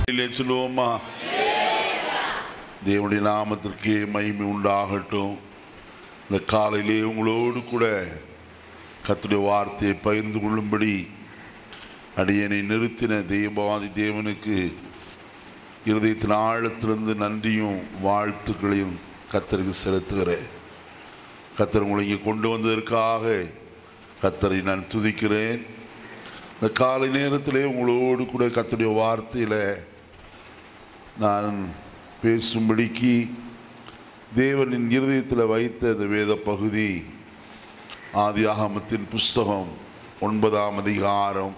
இல்லை சொல்லுவோமா தேவனுடைய நாமத்திற்கே மகிமை உண்டாகட்டும் இந்த காலையிலே உங்களோடு கூட கர்த்தருடைய வார்த்தையை பகிர்ந்து கொள்ளும்படி அடியனை நிறுத்தின தெய்வவாதி தேவனுக்கு இருதயத்தின் ஆழத்திலிருந்து நன்றியும் வாழ்த்துக்களையும் கத்தருக்கு செலுத்துகிறேன் கத்தர் உங்களை இங்கே கொண்டு வந்ததற்காக கத்தரை நான் துதிக்கிறேன் இந்த காலை நேரத்திலே உங்களோடு கூட கத்தருடைய வார்த்தையில் நான் பேசும்படிக்கு தேவனின் இருதயத்தில் வைத்த இந்த வேத பகுதி ஆதியாகமத்தின் புஸ்தகம் ஒன்பதாம் அதிகாரம்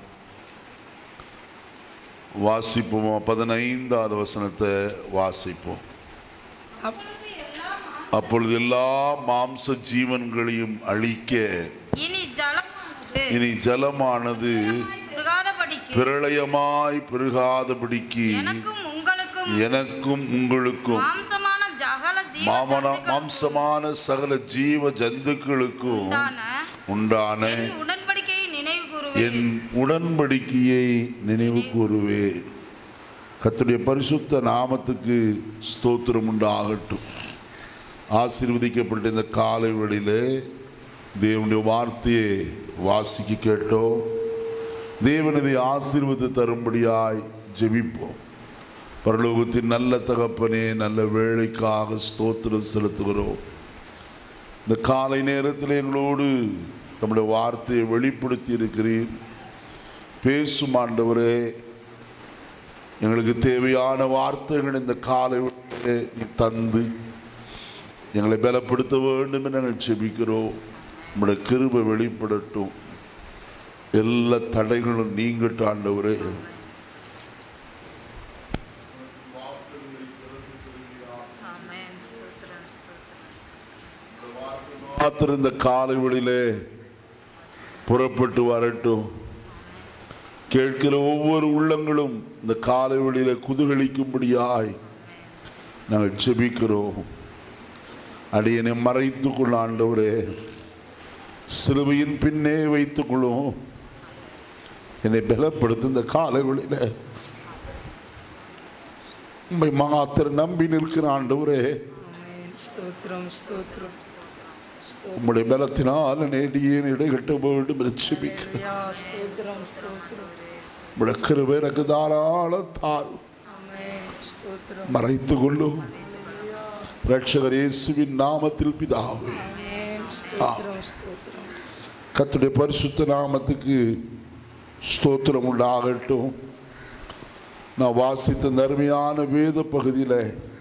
வாசிப்போம் பதினைந்தாவது வசனத்தை வாசிப்போம் அப்பொழுது எல்லாம் அப்பொழுது எல்லா மாம்ச ஜீவன்களையும் அழிக்க இனி ஜலமானது இனி ஜலமானது பெருகாதபடிக்கு பிரளயமாய் பெருகாதபடிக்கு எனக்கும் உங்களுக்கும் எனக்கும் உங்களுக்கும் மாம்சமான ஜகல ஜீவ மாமன ஜந்துக்களுக்கும் மாம்சமான சகல ஜீவ ஜந்துக்களுக்கும் உண்டான உண்டான என் உடன்படிக்கையை நினைவு கூறுவேன் என் உடன்படிக்கையை நினைவு கூறுவே கர்த்தருடைய பரிசுத்த நாமத்துக்கு ஸ்தோத்திரம் உண்டாகட்டும் ஆசீர்வதிக்கப்பட்ட இந்த காலை வேளையிலே தேவனுடைய வார்த்தையை வாசிக்க கேட்டோம் தேவனதை ஆசீர்வதி தரும்படியாய் ஜெபிப்போம் பரலோகத்தின் நல்ல தகப்பனே நல்ல வேலைக்காக ஸ்தோத்திரம் செலுத்துகிறோம் இந்த காலை நேரத்தில் எங்களோடு நம்முடைய வார்த்தையை வெளிப்படுத்தி இருக்கிறீர் பேசும் ஆண்டவரே எங்களுக்கு தேவையான வார்த்தைகள் இந்த காலை வேளையிலே நீ தந்து எங்களை பலப்படுத்த வேண்டும் என்று நாங்கள் செபிக்கிறோம் நம்முடைய கிருபை வெளிப்படட்டும் எல்லா தடைகளும் நீங்கட்டும் ஆண்டவரே ஆமென் ஸ்தோத்திரம் ஸ்தோத்திரம் மாத்திரம் இந்த காலை வெளியிலே புறப்பட்டு வரட்டும் கேட்கிற ஒவ்வொரு உள்ளங்களும் இந்த காலை வெளியில குதூகலிக்கும்படியாய் நாங்கள் செபிக்கிறோம் அடியனை மறைத்து கொள்ள ஆண்டவரே சிலுவையின் பின்னே வைத்துக் கொள்ளும் என்னை பலப்படுத்த இந்த காலை வெளியில உண்மை மாத்திரம் நம்பி நிற்கிற ஆண்டவரே ஆமென். ஸ்தோத்திரம் ஸ்தோத்திரம் ஸ்தோத்திரம் உம்முடைய பலத்தினால் நேடியேன் இடைகட்ட வேண்டும் என்று செபிக்கிறேன் ஐயா, ஸ்தோத்திரம் ஸ்தோத்திரம் உம்முடைய கிருபை எனக்கு தாராளம் தார் ஆமென். ஸ்தோத்திரம் மறைத்து கொள்ளும் ரட்சகர் இயேசுவின் நாமத்தில் பிதாவே ஆமென். ஸ்தோத்திரம் ஸ்தோத்திரம் கர்த்தருடைய பரிசுத்த நாமத்துக்கு ஸ்தோத்திரம் உண்டாகட்டும் நான் வாசித்த இந்த அருமையான வேத பகுதியில்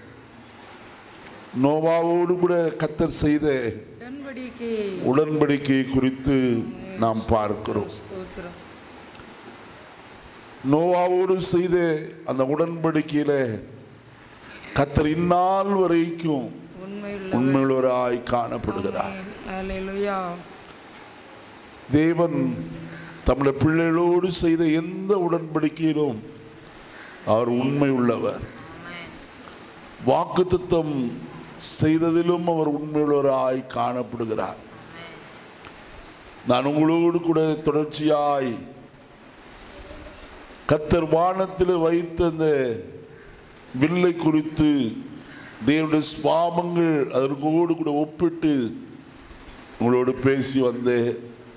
நோவாவோடு கூட கத்தர் செய்த உடன்படிக்கை உடன்படிக்கை குறித்து நாம் பார்க்கிறோம் ஸ்தோத்திரம் நோவாவோடு செய்த அந்த உடன்படிக்கையில கத்தர் இந்நாள் வரைக்கும் உண்மையுள்ள உண்மையுள்ளவராய் காணப்படுகிறார் அல்லேலூயா தேவன் தம்முடைய பிள்ளைகளோடு செய்த எந்த உடன்படிக்கையிலும் அவர் உண்மை உள்ளவர் வாக்குத்தத்தம் செய்ததிலும் அவர் உண்மையுள்ளவராய் காணப்படுகிறார் நான் உங்களோடு கூட தொடர்ச்சியாய் கத்தர் வானத்தில் வைத்த அந்த வில்லை குறித்து தேவனுடைய சுவாபங்கள் அதற்கோடு கூட ஒப்பிட்டு உங்களோடு பேசி வந்தேன்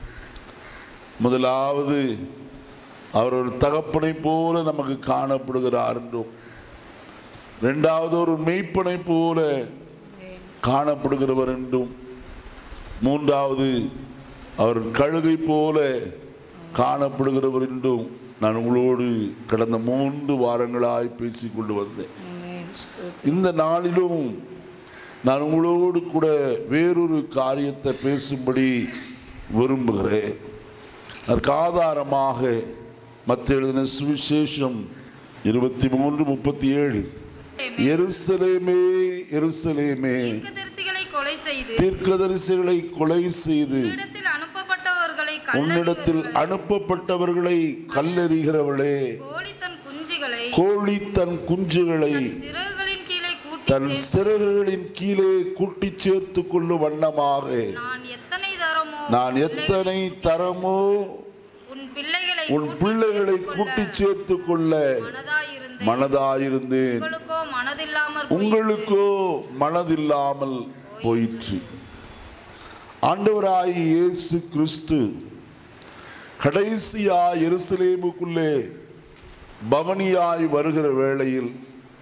முதலாவது அவர் ஒரு தகப்பனை போல நமக்கு காணப்படுகிறார் என்றும் இரண்டாவது ஒரு மெய்ப்பனை போல காணப்படுகிறவர் என்றும் மூன்றாவது அவர் கழுகை போல காணப்படுகிறவர் என்றும் நான் உங்களோடு கடந்த மூன்று வாரங்களாய் பேசிக் கொண்டு வந்தேன் ஆமென். ஸ்தோத்திரம் இந்த நாளிலும் நான் உங்களோடு கூட வேறொரு காரியத்தை பேசும்படி விரும்புகிறேன் அதற்கு ஆதாரமாக மற்ற எழுதின சுவிசேஷம் இருபத்தி மூன்று முப்பத்தி ஏழு எருசலேமே எருசலேமே தீர்க்கதரிசிகளை கொலை செய்து தீர்க்கதரிசிகளை கொலை செய்து உன்னிடத்தில் அனுப்பப்பட்டவர்களை உன்னிடத்தில் கல்லறிகிறவர்களை, அனுப்பப்பட்டவர்களை கல்லெறிகிறவளே கோழி தன் குஞ்சுகளை கோழி தன் குஞ்சுகளை சிறகுகளின் கீழே கூட்டி தன் சேர்த்து, சிறகுகளின் கீழே கூட்டி சேர்த்து கொள்ளும் வண்ணமாக நான் எத்தனை தரமோ நான் எத்தனை தரமோ உன் பிள்ளைகளை உன் கூட்டிச் பிள்ளைகளை சேர்த்துக் கூட்டி கொள்ள சேர்த்து கொள்ள மனதாயிருந்தேன் மனதாயிருந்தேன் உங்களுக்கோ மனதில்லாமற் போயிற்று. உங்களுக்கோ மனதில்லாமல் போயிற்று ஆண்டவராய் இயேசு கிறிஸ்து கடைசியா எருசலேமுக்குள்ளே பவனியாய் வருகிற வேளையில்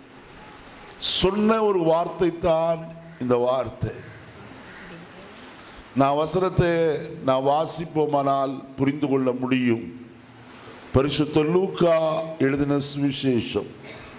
சொன்ன ஒரு வார்த்தை தான் இந்த வார்த்தை நான் வசனத்தை நான் வாசிப்போமானால் புரிந்து கொள்ள முடியும் பரிசுத்த லூக்கா எழுதின சுவிசேஷம்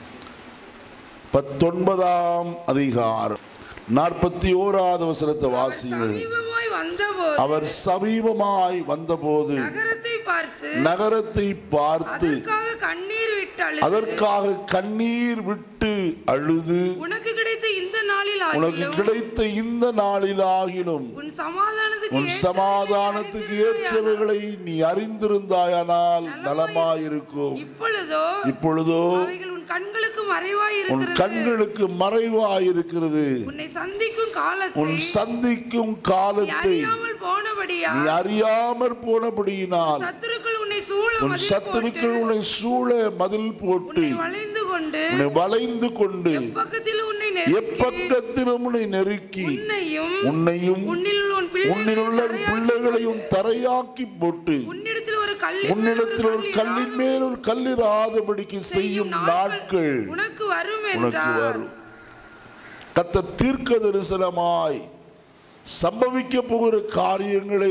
பத்தொன்பதாம் அதிகாரம் நாற்பத்தி ஓராவது வசனத்தை வாசியுங்கள் சமீபமாய் வந்தபோது அவர் சமீபமாய் வந்தபோது நகரத்தை பார்த்து நகரத்தை பார்த்து அதற்காக கண்ணீர் விட்டு அழுது, அதற்காக கண்ணீர் விட்டு அழுது உனக்கு கிடைத்த இந்த நாளில் உனக்கு ஆகிலும் கிடைத்த இந்த நாளிலாகிலும் உன் சமாதானத்துக்கு உன் ஏற்றவைகளை சமாதானத்துக்கு அறிந்திருந்தாயானால், ஏற்றவைகளை நீ அறிந்திருந்தாயானால் நலமாயிருக்கும் இப்பொழுதோ இப்பொழுதோ அவைகள் உன் கண்களுக்கு மறைவாய் உன் இருக்கிறது கண்களுக்கு மறைவாயிருக்கிறது உன்னை சந்திக்கும் காலத்தை உன் சந்திக்கும் நீ காலத்தை அறியாமல் போனபடியா நீ அறியாமற் போனபடியினால் சத்துருக்கள் உன்னை சூழ உன் மதில் சத்துருக்கள் போட்டு, உன்னை சூழ மதில் போட்டு உன்னை வளைந்து கொண்டு உன்னை வளைந்து கொண்டு பக்கத்தில் உன்னை நெருக்கி எப்பக்கத்திலும் உன்னை நெருக்கி உன்னையும் உன்னையும் உன்னில் உன் உன்னில் உள்ள பிள்ளைகளையும் தரையாக்கி போட்டு உன்னிடத்தில் ஒரு கல்லின் உன்னிடத்தில் ஒரு கல்லின் மேல் ஒரு கல்லிராதபடிக்கு செய்யும் நாட்கள் உனக்கு வரும் உனக்கு என்றார் வரும் கத்த தீர்க்க தரிசனமாய் சம்பவிக்க போகிற காரியங்களை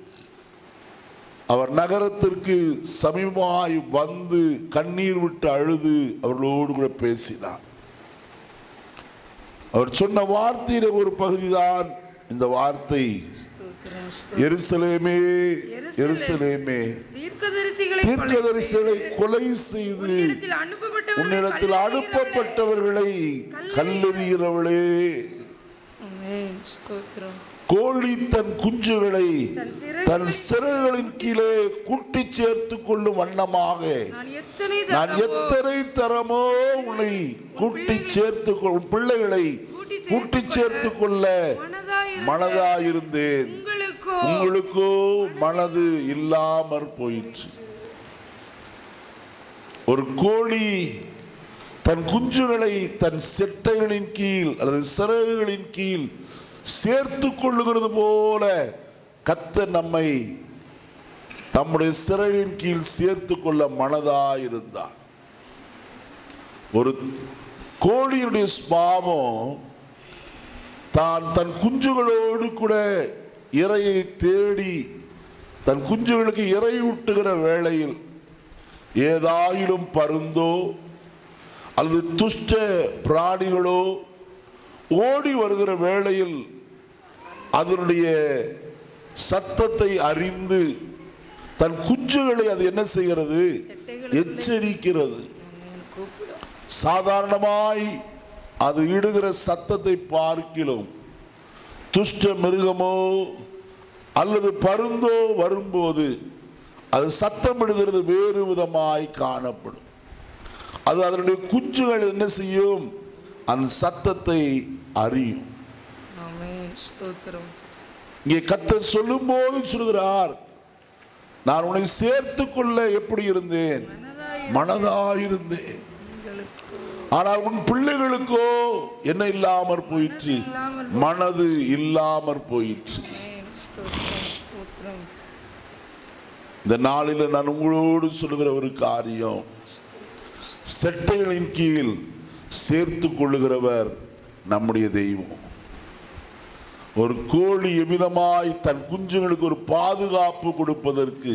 அவர் நகரத்திற்கு சமீபமாய் வந்து கண்ணீர் விட்டு அழுது அவர்களோடு கூட பேசினார் அவர் சொன்ன வார்த்தையில ஒரு பகுதிதான் இந்த வார்த்தை ஸ்தோத்திரம், ஸ்தோத்திரம். எருசலேமே எருசலேமே தீர்க்கதரிசிகளை தீர்க்கதரிசிகளை கொலை செய்து உன்னிடத்தில் அனுப்பப்பட்டவர்களை உன்னிடத்தில் அனுப்பப்பட்டவர்களை கல்லெறிகிறவளே ஆமென். ஸ்தோத்திரம். கோழி தன் குஞ்சுகளை தன் சிறை தன் சிறைகளின் கீழே கூட்டி சேர்த்து கொள்ளும் வண்ணமாக நான் எத்தனை நான் தரமோ எத்தனை தரமோ உன்னை கூட்டி சேர்த்து கொள் உன் பிள்ளைகளை கூட்டி சேர்த்து கொள்ள மனதாயிரு மனதாயிருந்தேன் உங்களுக்கோ உங்களுக்கோ மனது இல்லாமற் போயிற்று ஒரு கோழி தன் குஞ்சுகளை தன் செட்டைகளின் கீழ் அல்லது சிறகுகளின் கீழ் சேர்த்து கொள்ளுகிறது போல கத்த நம்மை தம்முடைய சிறகின் கீழ் சேர்த்து கொள்ள மனதாயிருந்தார் ஒரு கோழியுடைய சுபாவம் தான் தன் குஞ்சுகளோடு கூட இரையை தேடி தன் குஞ்சுகளுக்கு இறை ஊட்டுகிற வேளையில் ஏதாயிலும் பருந்தோ அல்லது துஷ்ட பிராணிகளோ ஓடி வருகிற வேளையில் அதனுடைய சத்தத்தை அறிந்து தன் குஞ்சுகளை அது என்ன செய்கிறது எச்சரிக்கிறது ஆமென். கூப்பிடும் சாதாரணமாய் அது இடுகிற சத்தத்தை பார்க்கிலும் துஷ்ட மிருகமோ அல்லது பருந்தோ வரும்போது அது சத்தமிடுகிறது வேறு விதமாய் காணப்படும் அது அதனுடைய குஞ்சுகள் என்ன செய்யும் அந்த சத்தத்தை அறியும் ஆமென். ஸ்தோத்திரம் இங்கே கத்தர் சொல்லும்போது சொல்கிறார் நான் உன்னை சேர்த்து கொள்ள எப்படி இருந்தேன் மனதாய் மனதாயிருந்தேன் உங்களுக்கு ஆனால் உன் பிள்ளைகளுக்கோ என்ன இல்லாமற் போயிற்று இல்லாமல் மனது இல்லாமற் போயிற்று ஆமென். ஸ்தோத்திரம் ஸ்தோத்திரம் இந்த நாளில் நான் உங்களோடு சொல்லுகிற ஒரு காரியம் செட்டைகளின் கீழ் சேர்த்து கொள்ளுகிறவர் நம்முடைய தெய்வம் ஒரு கோழி எவ்விதமாய் தன் குஞ்சுகளுக்கு ஒரு பாதுகாப்பு கொடுப்பதற்கு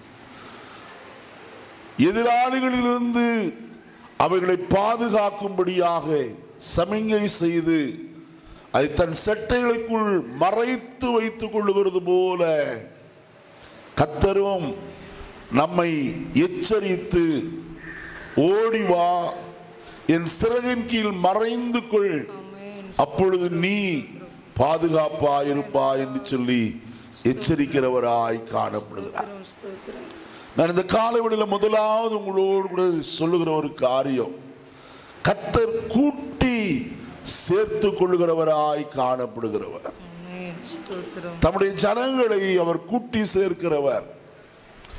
எதிராளிகளிலிருந்து அவைகளை பாதுகாக்கும்படியாக சமிங்கை செய்து அதை தன் செட்டைகளுக்குள் மறைத்து வைத்துக் கொள்ளுகிறது போல கத்தரும் நம்மை எச்சரித்து ஓடி வா என் சிறகின் கீழ் மறைந்து கொள் ஆமென். அப்பொழுது நீ பாதுகாப்பாயிருப்பாய் என்று சொல்லி எச்சரிக்கிறவராய் காணப்படுகிறார் ஸ்தோத்திரம் ஸ்தோத்திரம் நான் இந்த காலவெளியில் முதலாவது உங்களோடு கூட சொல்லுகிற ஒரு காரியம் கத்தர் கூட்டி சேர்த்து கொள்ளுகிறவராய் காணப்படுகிறவர் ஆமென். ஸ்தோத்திரம் தம்முடைய ஜனங்களை அவர் கூட்டி சேர்க்கிறவர்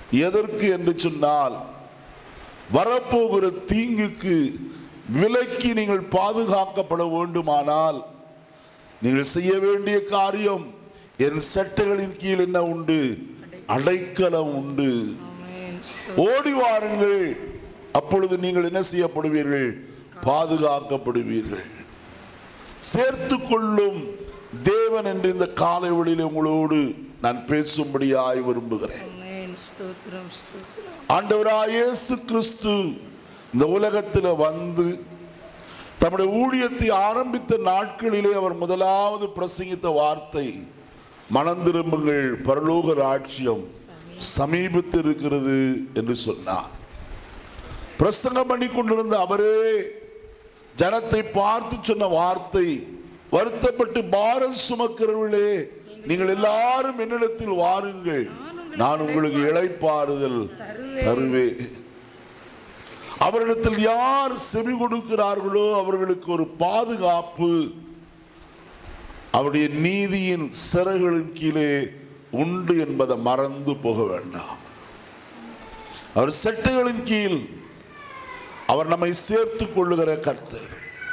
எதற்கு என்று சொன்னால் வரப்போகிற தீங்குக்கு விலக்கி நீங்கள் பாதுகாக்கப்பட வேண்டுமானால் நீங்கள் செய்ய வேண்டிய காரியம் என் சட்டைகளின் கீழ் என்ன உண்டு அடைக்கலம் உண்டு ஆமென் ஓடி வாருங்கள் அப்பொழுது நீங்கள் என்ன செய்யப்படுவீர்கள் பாதுகாக்கப்படுவீர்கள் சேர்த்து கொள்ளும் தேவன் என்று இந்த காலை வழியில் உங்களோடு நான் பேசும்படியாய் விரும்புகிறேன் ஆமென் ஸ்தோத்திரம் ஸ்தோத்திரம் ஆண்டவராய் இயேசு கிறிஸ்து இந்த உலகத்தில் வந்து தம்முடைய ஊழியத்தை ஆரம்பித்த நாட்களிலே அவர் முதலாவது பிரசங்கித்த வார்த்தை மனம் திரும்புங்கள் பரலோக ராட்சியம் சமீபத்தில் இருக்கிறது என்று சொன்னார் பிரசங்கம் பண்ணி கொண்டிருந்த அவரே ஜனத்தை பார்த்து சொன்ன வார்த்தை வருத்தப்பட்டு பாரம் சுமக்கிறவர்களே நீங்கள் எல்லாரும் என்னிடத்தில் வாருங்கள் நான் உங்களுக்கு இளைப்பாறுதல் தருவேன் அவரிடத்தில் யார் செவி கொடுக்கிறார்களோ அவர்களுக்கு ஒரு பாதுகாப்பு அவருடைய நீதியின் சிறகுகளின் கீழே உண்டு என்பதை மறந்து போக வேண்டாம் அவர் செட்டைகளின் கீழ் அவர் நம்மை சேர்த்துக் கொள்ளுகிற கர்த்தர்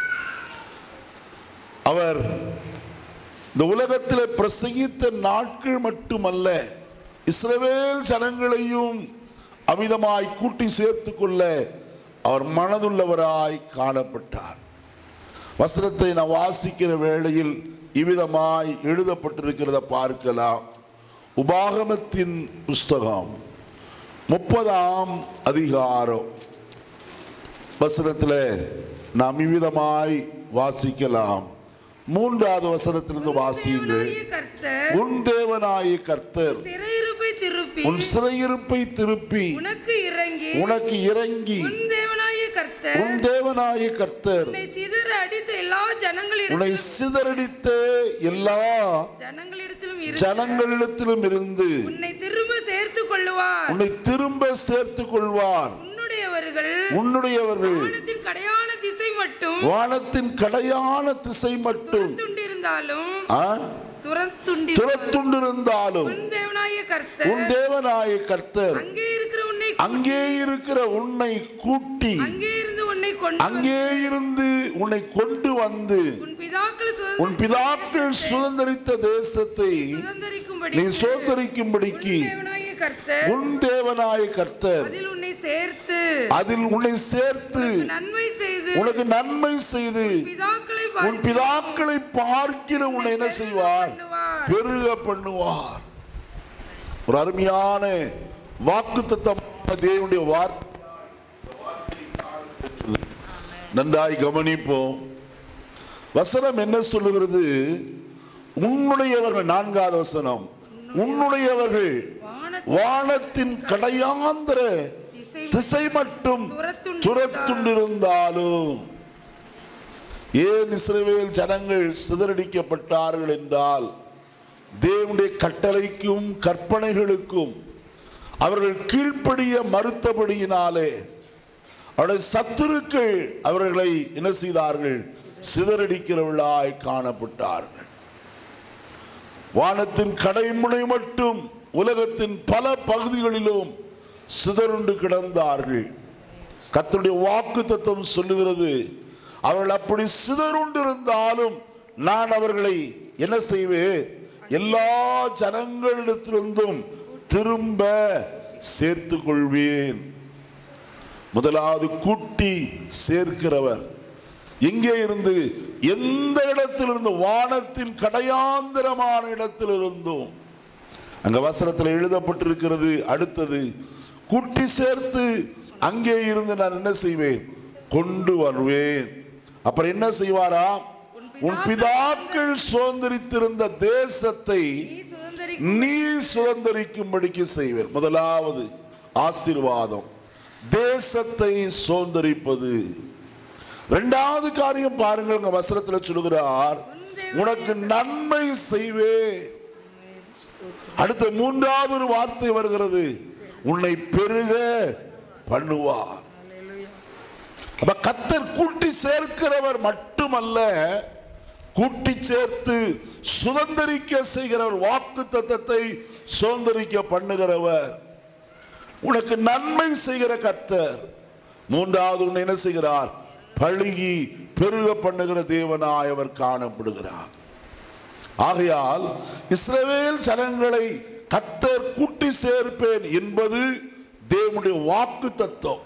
அவர் இந்த உலகத்தில் பிரசங்கித்த நாட்கள் மட்டுமல்ல இஸ்ரவேல் ஜனங்களையும் அமிதமாய் கூட்டி சேர்த்து கொள்ள அவர் மனதுள்ளவராய் காணப்பட்டார் வசனத்தை நான் வாசிக்கிற வேளையில் இவ்விதமாய் எழுதப்பட்டிருக்கிறத பார்க்கலாம் உபாகமத்தின் புஸ்தகம் முப்பதாம் அதிகாரம் வசனத்தில் நாம் இவ்விதமாய் வாசிக்கலாம் மூன்றாவது வசனத்திலிருந்து வாசியுங்கள் தேவனாகிய கர்த்தர் உன் தேவனாய கர்த்தர் சிறையிருப்பை திருப்பி உன் சிறையிருப்பை திருப்பி உனக்கு இறங்கி உனக்கு இறங்கி உன் தேவனாகிய கர்த்தர் உன் தேவனாய கர்த்தர் உன்னை சிதற அடித்த எல்லா ஜனங்களிடம் உன்னை சிதறடித்த எல்லா ஜனங்களிடத்திலும் இருந்து ஜனங்களிடத்திலும் இருந்து உன்னை திரும்ப சேர்த்து கொள்ளுவார் உன்னை திரும்ப சேர்த்துக் கொள்வார் உன்னுடையவர்கள் உன்னுடையவர்கள் வானத்தின் கடையான திசை மட்டும் வானத்தின் கடையான திசை மட்டும் துண்டிருந்தாலும் ஆ? துரத்துண்டி துரத்துண்டிருந்தாலும் உன் தேவனாகிய கர்த்தர் உன் தேவனாய கர்த்தர் அங்கே இருக்கிற உன்னை அங்கே இருக்கிற உன்னை கூட்டி அங்கே இருந்து உன்னை கொண்டு அங்கே இருந்து உன்னை கொண்டு வந்து உன் பிதாக்கள் உன் பிதாக்கள் சுதந்தரித்த தேசத்தை சுதந்தரிக்கும்படி நீ சுதந்தரிக்கும்படிக்கு தேவனாகிய கர்த்தர் உன் தேவனாய கர்த்தர் அதில் உன்னை சேர்த்து அதில் உன்னை சேர்த்து நன்மை செய்து உனக்கு நன்மை செய்து பிதாக்களை உன் பிதாக்களை பார்க்கிற உன்னை என்ன செய்வார் பண்ணுவார் பெருக பண்ணுவார் ஒரு அருமையான வாக்கு தேவனுடைய வார்த்தை நன்றாய் கவனிப்போம் வசனம் என்ன சொல்லுகிறது உன்னுடையவர்கள் நான்காவது வசனம் உன்னுடையவர்கள் வானத்தின் வானத்தின் கடையாந்திர திசை திசை மட்டும் துரத்துண்டு துரத்துண்டிருந்தாலும் ஏன் இஸ்ரவேல் ஜனங்கள் சிதறடிக்கப்பட்டார்கள் என்றால் தேவனுடைய கட்டளைக்கும் கற்பனைகளுக்கும் அவர்கள் கீழ்ப்படிய மறுத்தபடியினாலே அவருடைய சத்துருக்கள் அவர்களை என்ன செய்தார்கள் சிதறடிக்கிறவர்களாய் காணப்பட்டார்கள் வானத்தின் கடைமுனை மட்டும் உலகத்தின் பல பகுதிகளிலும் சிதறுண்டு கிடந்தார்கள் கர்த்தருடைய வாக்கு தத்துவம் சொல்லுகிறது அவர்கள் அப்படி சிதறுண்டிருந்தாலும் நான் அவர்களை என்ன செய்வேன் எல்லா ஜனங்களிடத்திலிருந்தும் திரும்ப சேர்த்து கொள்வேன் முதலாவது கூட்டி சேர்க்கிறவர் எங்கே இருந்து எந்த இடத்திலிருந்து வானத்தின் கடையாந்திரமான இடத்திலிருந்தும் அங்க வசனத்தில் எழுதப்பட்டிருக்கிறது அடுத்தது கூட்டி சேர்த்து அங்கே இருந்து நான் என்ன செய்வேன் கொண்டு வருவேன் அப்புறம் என்ன செய்வாரா உன் பிதாக்கள் சுதந்திரித்திருந்த தேசத்தை நீ சுதந்தரி நீ சுதந்திரிக்கும்படிக்கு செய்வேன் முதலாவது ஆசீர்வாதம் தேசத்தை சுதந்திரிப்பது இரண்டாவது காரியம் பாருங்கள் உங்க வசனத்துல சொல்லுகிறார் உனக்கு நன்மை செய்வே அடுத்த மூன்றாவது ஒரு வார்த்தை வருகிறது உன்னை பெருக பண்ணுவார் அப்ப கத்தர் கூட்டி சேர்க்கிறவர் மட்டுமல்ல கூட்டி சேர்த்து சுதந்திரிக்க செய்கிறவர் வாக்கு தத்தத்தை சுதந்திரிக்க பண்ணுகிறவர் உனக்கு நன்மை செய்கிற கர்த்தர் மூன்றாவது உன்னை என்ன செய்கிறார் பழுகி பெருக பண்ணுகிற தேவனாய் அவர் காணப்படுகிறார் ஆகையால் இஸ்ரவேல் ஜனங்களை கத்தர் கூட்டி சேர்ப்பேன் என்பது தேவனுடைய வாக்கு தத்துவம்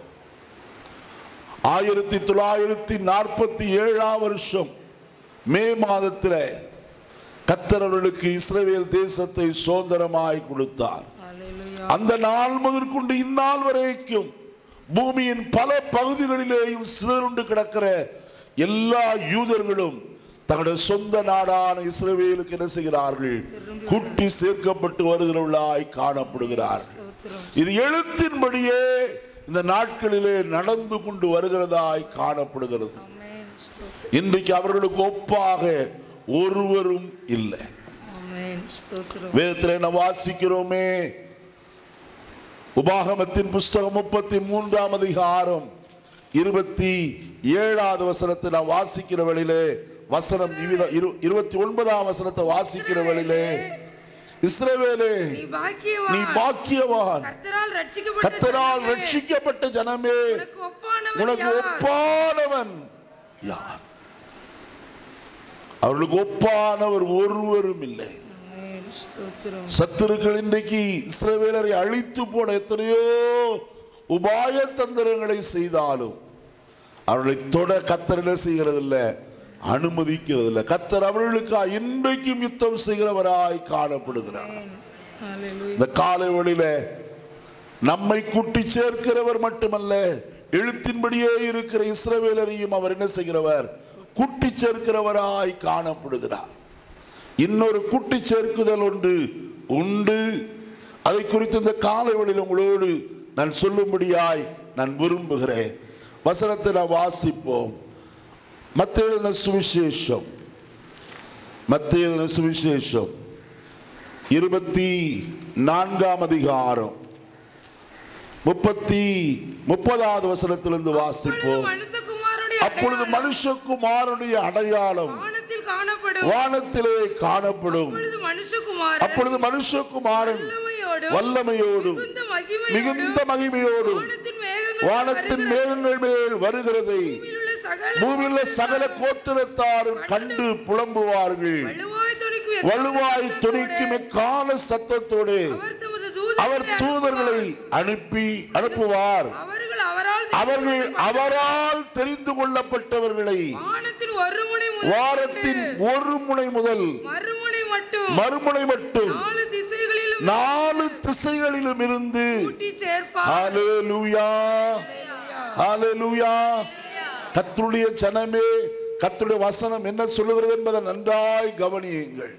ஆயிரத்தி தொள்ளாயிரத்தி நாற்பத்தி ஏழாம் வருஷம் மே மாதத்தில் கத்தர் அவர்களுக்கு இஸ்ரவேல் தேசத்தை சுதந்திரமாய் கொடுத்தார் ஹalleluya அந்த நாள் முதற்கொண்டு இந்நாள் வரைக்கும் பூமியின் பல பகுதிகளிலேயும் சிதறுண்டு கிடக்கிற எல்லா யூதர்களும் தங்களுடைய சொந்த நாடான இஸ்ரவேலுக்கு என்ன செய்கிறார்கள் குட்டி சேர்க்கப்பட்டு வருகிறவர்களாய் காணப்படுகிறார்கள் ஸ்தோத்திரம் இது எழுத்தின்படியே இந்த நாட்களிலே நடந்து கொண்டு வருகிறதாய் காணப்படுகிறது ஆமென் ஸ்தோத்திரம் இன்றைக்கு அவர்களுக்கு ஒப்பாக ஒருவரும் இல்லை ஆமென் ஸ்தோத்திரம் வேதத்தில் என்ன வாசிக்கிறோமே உபாகமத்தின் புஸ்தகம் முப்பத்தி மூன்றாம் அதிகாரம் இருபத்தி ஏழாவது வசனத்தை நான் வாசிக்கிற வழியிலே வசனம் இவ்வித- இரு- இருபத்தி ஒன்பதாம் வசனத்தை வாசிக்கிற வழியிலே இஸ்ரவேலே நீ பாக்கியவான் நீ பாக்கியவான் கர்த்தரால் ரட்சிக்கப்பட்ட கத்தரால் ஜனமே, ரட்சிக்கப்பட்ட ஜனமே உனக்கு ஒப்பானவன் உனக்கு யார்? ஒப்பானவன் யார் அவர்களுக்கு ஒப்பானவர் ஒருவரும் இல்லை ஆமென் ஸ்தோத்திரம் சத்துருக்கள் இன்றைக்கு இஸ்ரவேலரை அழித்து போட எத்தனையோ உபாய தந்திரங்களை செய்தாலும் அவர்களை தொட கத்தர் என்ன செய்கிறது இல்ல அனுமதிக்கிறது இல்ல கத்தர் அவர்களுக்கு இன்றைக்கும் யுத்தம் செய்கிறவராய் காணப்படுகிறார் ஹalleluya இந்த காலை வழியில நம்மை கூட்டி சேர்க்கிறவர் மட்டுமல்ல எழுத்தின்படியே இருக்கிற இஸ்ரவேலரையும் அவர் என்ன செய்கிறவர் கூட்டி சேர்க்கிறவராய் காணப்படுகிறார் இன்னொரு கூட்டி சேர்க்குதல் ஒன்று உண்டு அதை குறித்து இந்த காலை வழியில் உங்களோடு நான் சொல்லும்படியாய் நான் விரும்புகிறேன் வசனத்தை நான் வாசிப்போம் மத்திய சுவிசேஷம் மத்திய சுவிசேஷம் இருபத்தி நான்காம் அதிகாரம் முப்பத்தி முப்பதாவது வசனத்திலிருந்து வாசிப்போம் மனுஷகுமாரனுடைய அப்பொழுது அடையாளம் மனுஷகுமாரனுடைய அடையாளம் வானத்தில் காணப்படும் வானத்திலே காணப்படும் அப்பொழுது மனுஷகுமாரன் அப்பொழுது மனுஷகுமாரன் வல்லமையோடும் வல்லமையோடும் மிகுந்த மகிமையோடும் மிகுந்த மகிமையோடும் வானத்தின் மேகங்கள் வானத்தின் மேகங்கள் மேல் வருகிறதை பூமியிலுள்ள சகல பூமியில சகல கோத்திரத்தாரும் கண்டு புலம்புவார்கள் வலுவாய் துணிக்கும் வலுவாய் துணிக்கும் எக்கால சத்தத்தோடு அவர் தமது தூதர்களை அவர் தூதர்களை அனுப்பி அனுப்புவார் அவர்கள் அவரால் அவர்கள் அவரால் தெரிந்து கொள்ளப்பட்டவர்களை வானத்தின் ஒரு முனை முதல் வாரத்தின் ஒரு முனை முதல் மறுமுனை மட்டும் மறுமுனை மட்டும் நாலு திசைகளிலும் நாலு திசைகளிலும் இருந்து கூட்டி சேர்ப்பார் ஹalleluya ஹalleluya கர்த்தருடைய ஜனமே கர்த்தருடைய வசனம் என்ன சொல்லுகிறது என்பதை நன்றாய் கவனியுங்கள்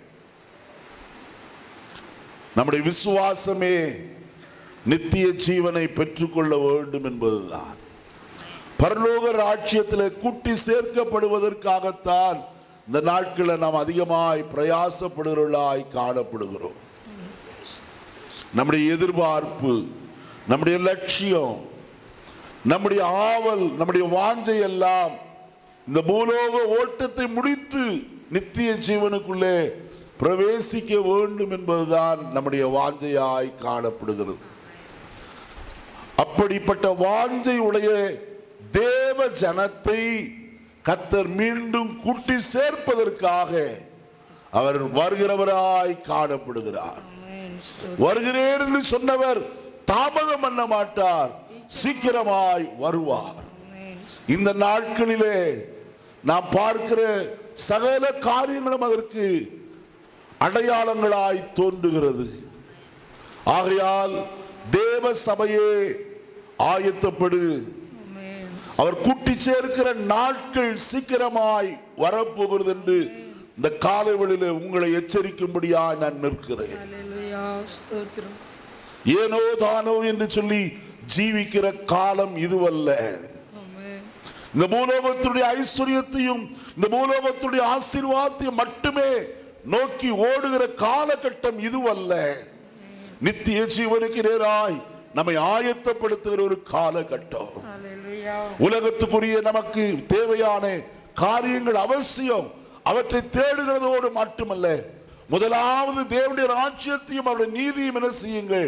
நம்முடைய விசுவாசமே நித்திய ஜீவனை பெற்றுக்கொள்ள வேண்டும் என்பதுதான் பரலோக ராட்சியத்தில் கூட்டி சேர்க்கப்படுவதற்காகத்தான் இந்த நாட்களில் நாம் அதிகமாய் பிரயாசப்படுகிறவர்களாய் காணப்படுகிறோம் நம்முடைய எதிர்பார்ப்பு நம்முடைய லட்சியம் நம்முடைய ஆவல் நம்முடைய வாஞ்சை எல்லாம் இந்த பூலோக ஓட்டத்தை முடித்து நித்திய ஜீவனுக்குள்ளே பிரவேசிக்க வேண்டும் என்பதுதான் நம்முடைய வாஞ்சையாய் காணப்படுகிறது அப்படிப்பட்ட வாஞ்சை உடைய தேவ ஜனத்தை கத்தர் மீண்டும் கூட்டி சேர்ப்பதற்காக அவர் வருகிறவராய் காணப்படுகிறார் ஆமென். ஸ்தோத்திரம். வருகிறேன் என்று சொன்னவர் தாமதம் பண்ண மாட்டார் சீக்கிரமாய் வருவார் ஆமென். இந்த நாட்களிலே நாம் பார்க்கிற சகல காரியங்களும் அதற்கு அடையாளங்களாய் தோன்றுகிறது ஆகையால் தேவ சபையே ஆயத்தப்படு ஆமென். அவர் கூட்டி சேர்க்கிற நாட்கள் சீக்கிரமாய் வரப்போகிறது என்று இந்த காலைவெளியில உங்களை எச்சரிக்கும்படியாய் நான் நிற்கிறேன் ஹalleluya. ஸ்தோத்திரம். ஏனோ தானோ என்று சொல்லி ஜீவிக்கிற காலம் இதுவல்ல ஆமென். இந்த பூலோகத்துடைய ஐஸ்வர்யத்தையும் இந்த பூலோகத்துடைய ஆசீர்வாதத்தையும் மட்டுமே நோக்கி ஓடுகிற காலகட்டம் இதுவல்ல நித்திய ஜீவனுக்கு நேராய் நம்மை ஆயத்தப்படுத்துகிற ஒரு காலகட்டம் ஹalleluya. உலகத்துக்குரிய நமக்கு தேவையான காரியங்கள் அவசியம் அவற்றை தேடுகிறதோடு மட்டுமல்ல முதலாவது தேவனுடைய ராஜ்யத்தையும் அவருடைய நீதியும் என்ன செய்யுங்கள்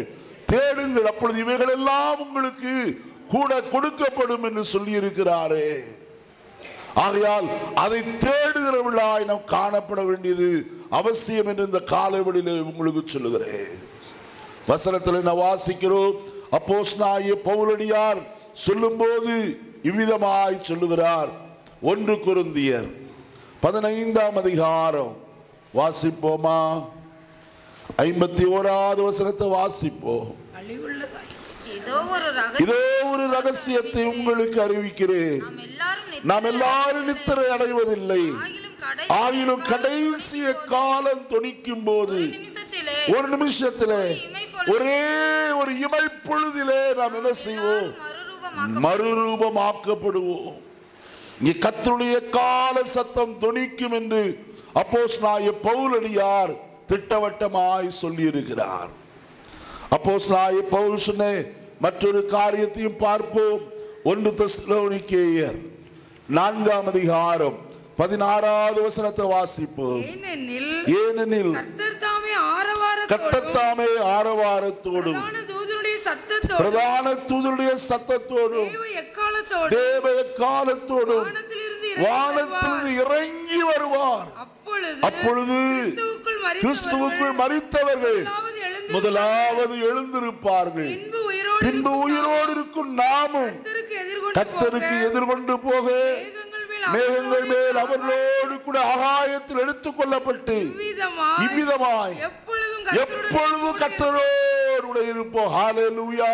தேடுங்கள் அப்பொழுது இவைகள் எல்லாம் உங்களுக்கு கூட கொடுக்கப்படும் என்று சொல்லி இருக்கிறாரே ஆகையால் அதை தேடுகிறவர்களாய் நாம் காணப்பட வேண்டியது அவசியம் என்று இந்த காலவெளியிலே உங்களுக்கு சொல்லுகிறேன் வசனத்தில் நான் வாசிக்கிறோம் அப்போஸ்தலனாகிய பவுலடியார் சொல்லும்போது இவ்விதமாய் சொல்லுகிறார் ஒன்று குருந்தியர் பதினைந்தாம் அதிகாரம் வாசிப்போமா ஐம்பத்தி ஓராவது வசனத்தை வாசிப்போம் அழிவுள்ளதாய் இதோ ஒரு ரகசியம் இதோ ஒரு ரகசியத்தை உங்களுக்கு அறிவிக்கிறேன் நாம் எல்லாரும் நித்திரை நாம் எல்லாரும் நித்திரை அடைவதில்லை ஆகிலும் கடை ஆகிலும் கடைசிய காலம் தொனிக்கும் போது ஒரு நிமிஷத்திலே ஒரு நிமிஷத்திலே ஒரே ஒரு இமைப்பொழுதிலே நாம் என்ன செய்வோம் மறுரூபமாக மறுரூபமாக்கப்படுவோம் இங்கே கத்தருடைய கால சத்தம் தொனிக்கும் என்று அப்போஸ் நாய பவுலடியார் திட்டவட்டமாய் சொல்லியிருக்கிறார் அப்போஸ் நாய பவுல் சொன்ன மற்றொரு காரியத்தையும் பார்ப்போம் ஒன்று தெசலோனிக்கேயர் நான்காம் அதிகாரம் பதினாறாவது வசனத்தை வாசிப்போம் ஏனெனில் ஏனெனில் கர்த்தர் தாமே ஆரவாரத்தோடும் கட்டத்தாமே ஆரவாரத்தோடும் பிரதான தூதனுடைய சத்தத்தோடும் பிரதான தூதருடைய சத்தத்தோடும் தேவ எக்காலத்தோடும் தேவ காலத்தோடும் வானத்திலிருந்து இறங்கி வானத்திலிருந்து இறங்கி வருவார் அப்பொழுது அப்பொழுது கிறிஸ்துவுக்குள் கிறிஸ்துவுக்குள் மரித்தவர்கள் மறித்தவர்கள் முதலாவது எழுந்து முதலாவது எழுந்திருப்பார்கள் பின்பு உயிரோடு பின்பு உயிரோடு இருக்கும் நாமும் கர்த்தருக்கு எதிர்கொண்டு கத்தருக்கு போக எதிர்கொண்டு போக மேகங்கள் மேல் மேகங்கள் மேல் அவர்களோடு அவர்களோடு கூட ஆகாயத்தில் எடுத்துக் கொள்ளப்பட்டு இவ்விதமாய் இவ்விதமாய் எப்பொழுதும் எப்பொழுதும் கத்தரோடு கூட இருப்போம் ஹalleluya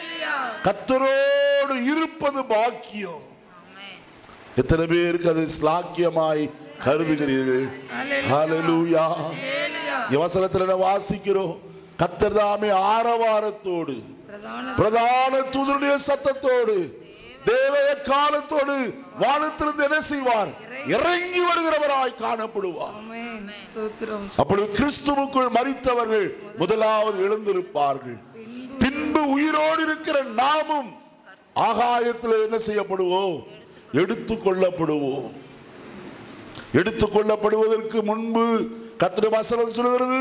கத்தரோடு இருப்பது பாக்கியம் ஆமென். எத்தனை பேருக்கு அது ஸ்லாக்கியமாய் கருதுகிறீர்கள் ஹalleluya இந்த வசனத்துல நான் வாசிக்கிறோம் கத்தர் தாமே ஆரவாரத்தோடு பிரதான பிரதான தூதருடைய சத்தத்தோடு தேவய காலத்தோடு வானத்திலிருந்து என்ன செய்வார் இறங்கி வருகிறவராய் காணப்படுவார் ஆமென். ஸ்தோத்திரம் அப்பொழுது கிறிஸ்துவுக்குள் மரித்தவர்கள் முதலாவது எழுந்திருப்பார்கள் பின்பு உயிரோடு இருக்கிற நாமும் ஆகாயத்தில் என்ன செய்யப்படுவோம் எடுத்துக் கொள்ளப்படுவோம் எடுத்துக் கொள்ளப்படுவதற்கு முன்பு கத்திர வசனம் சொல்கிறது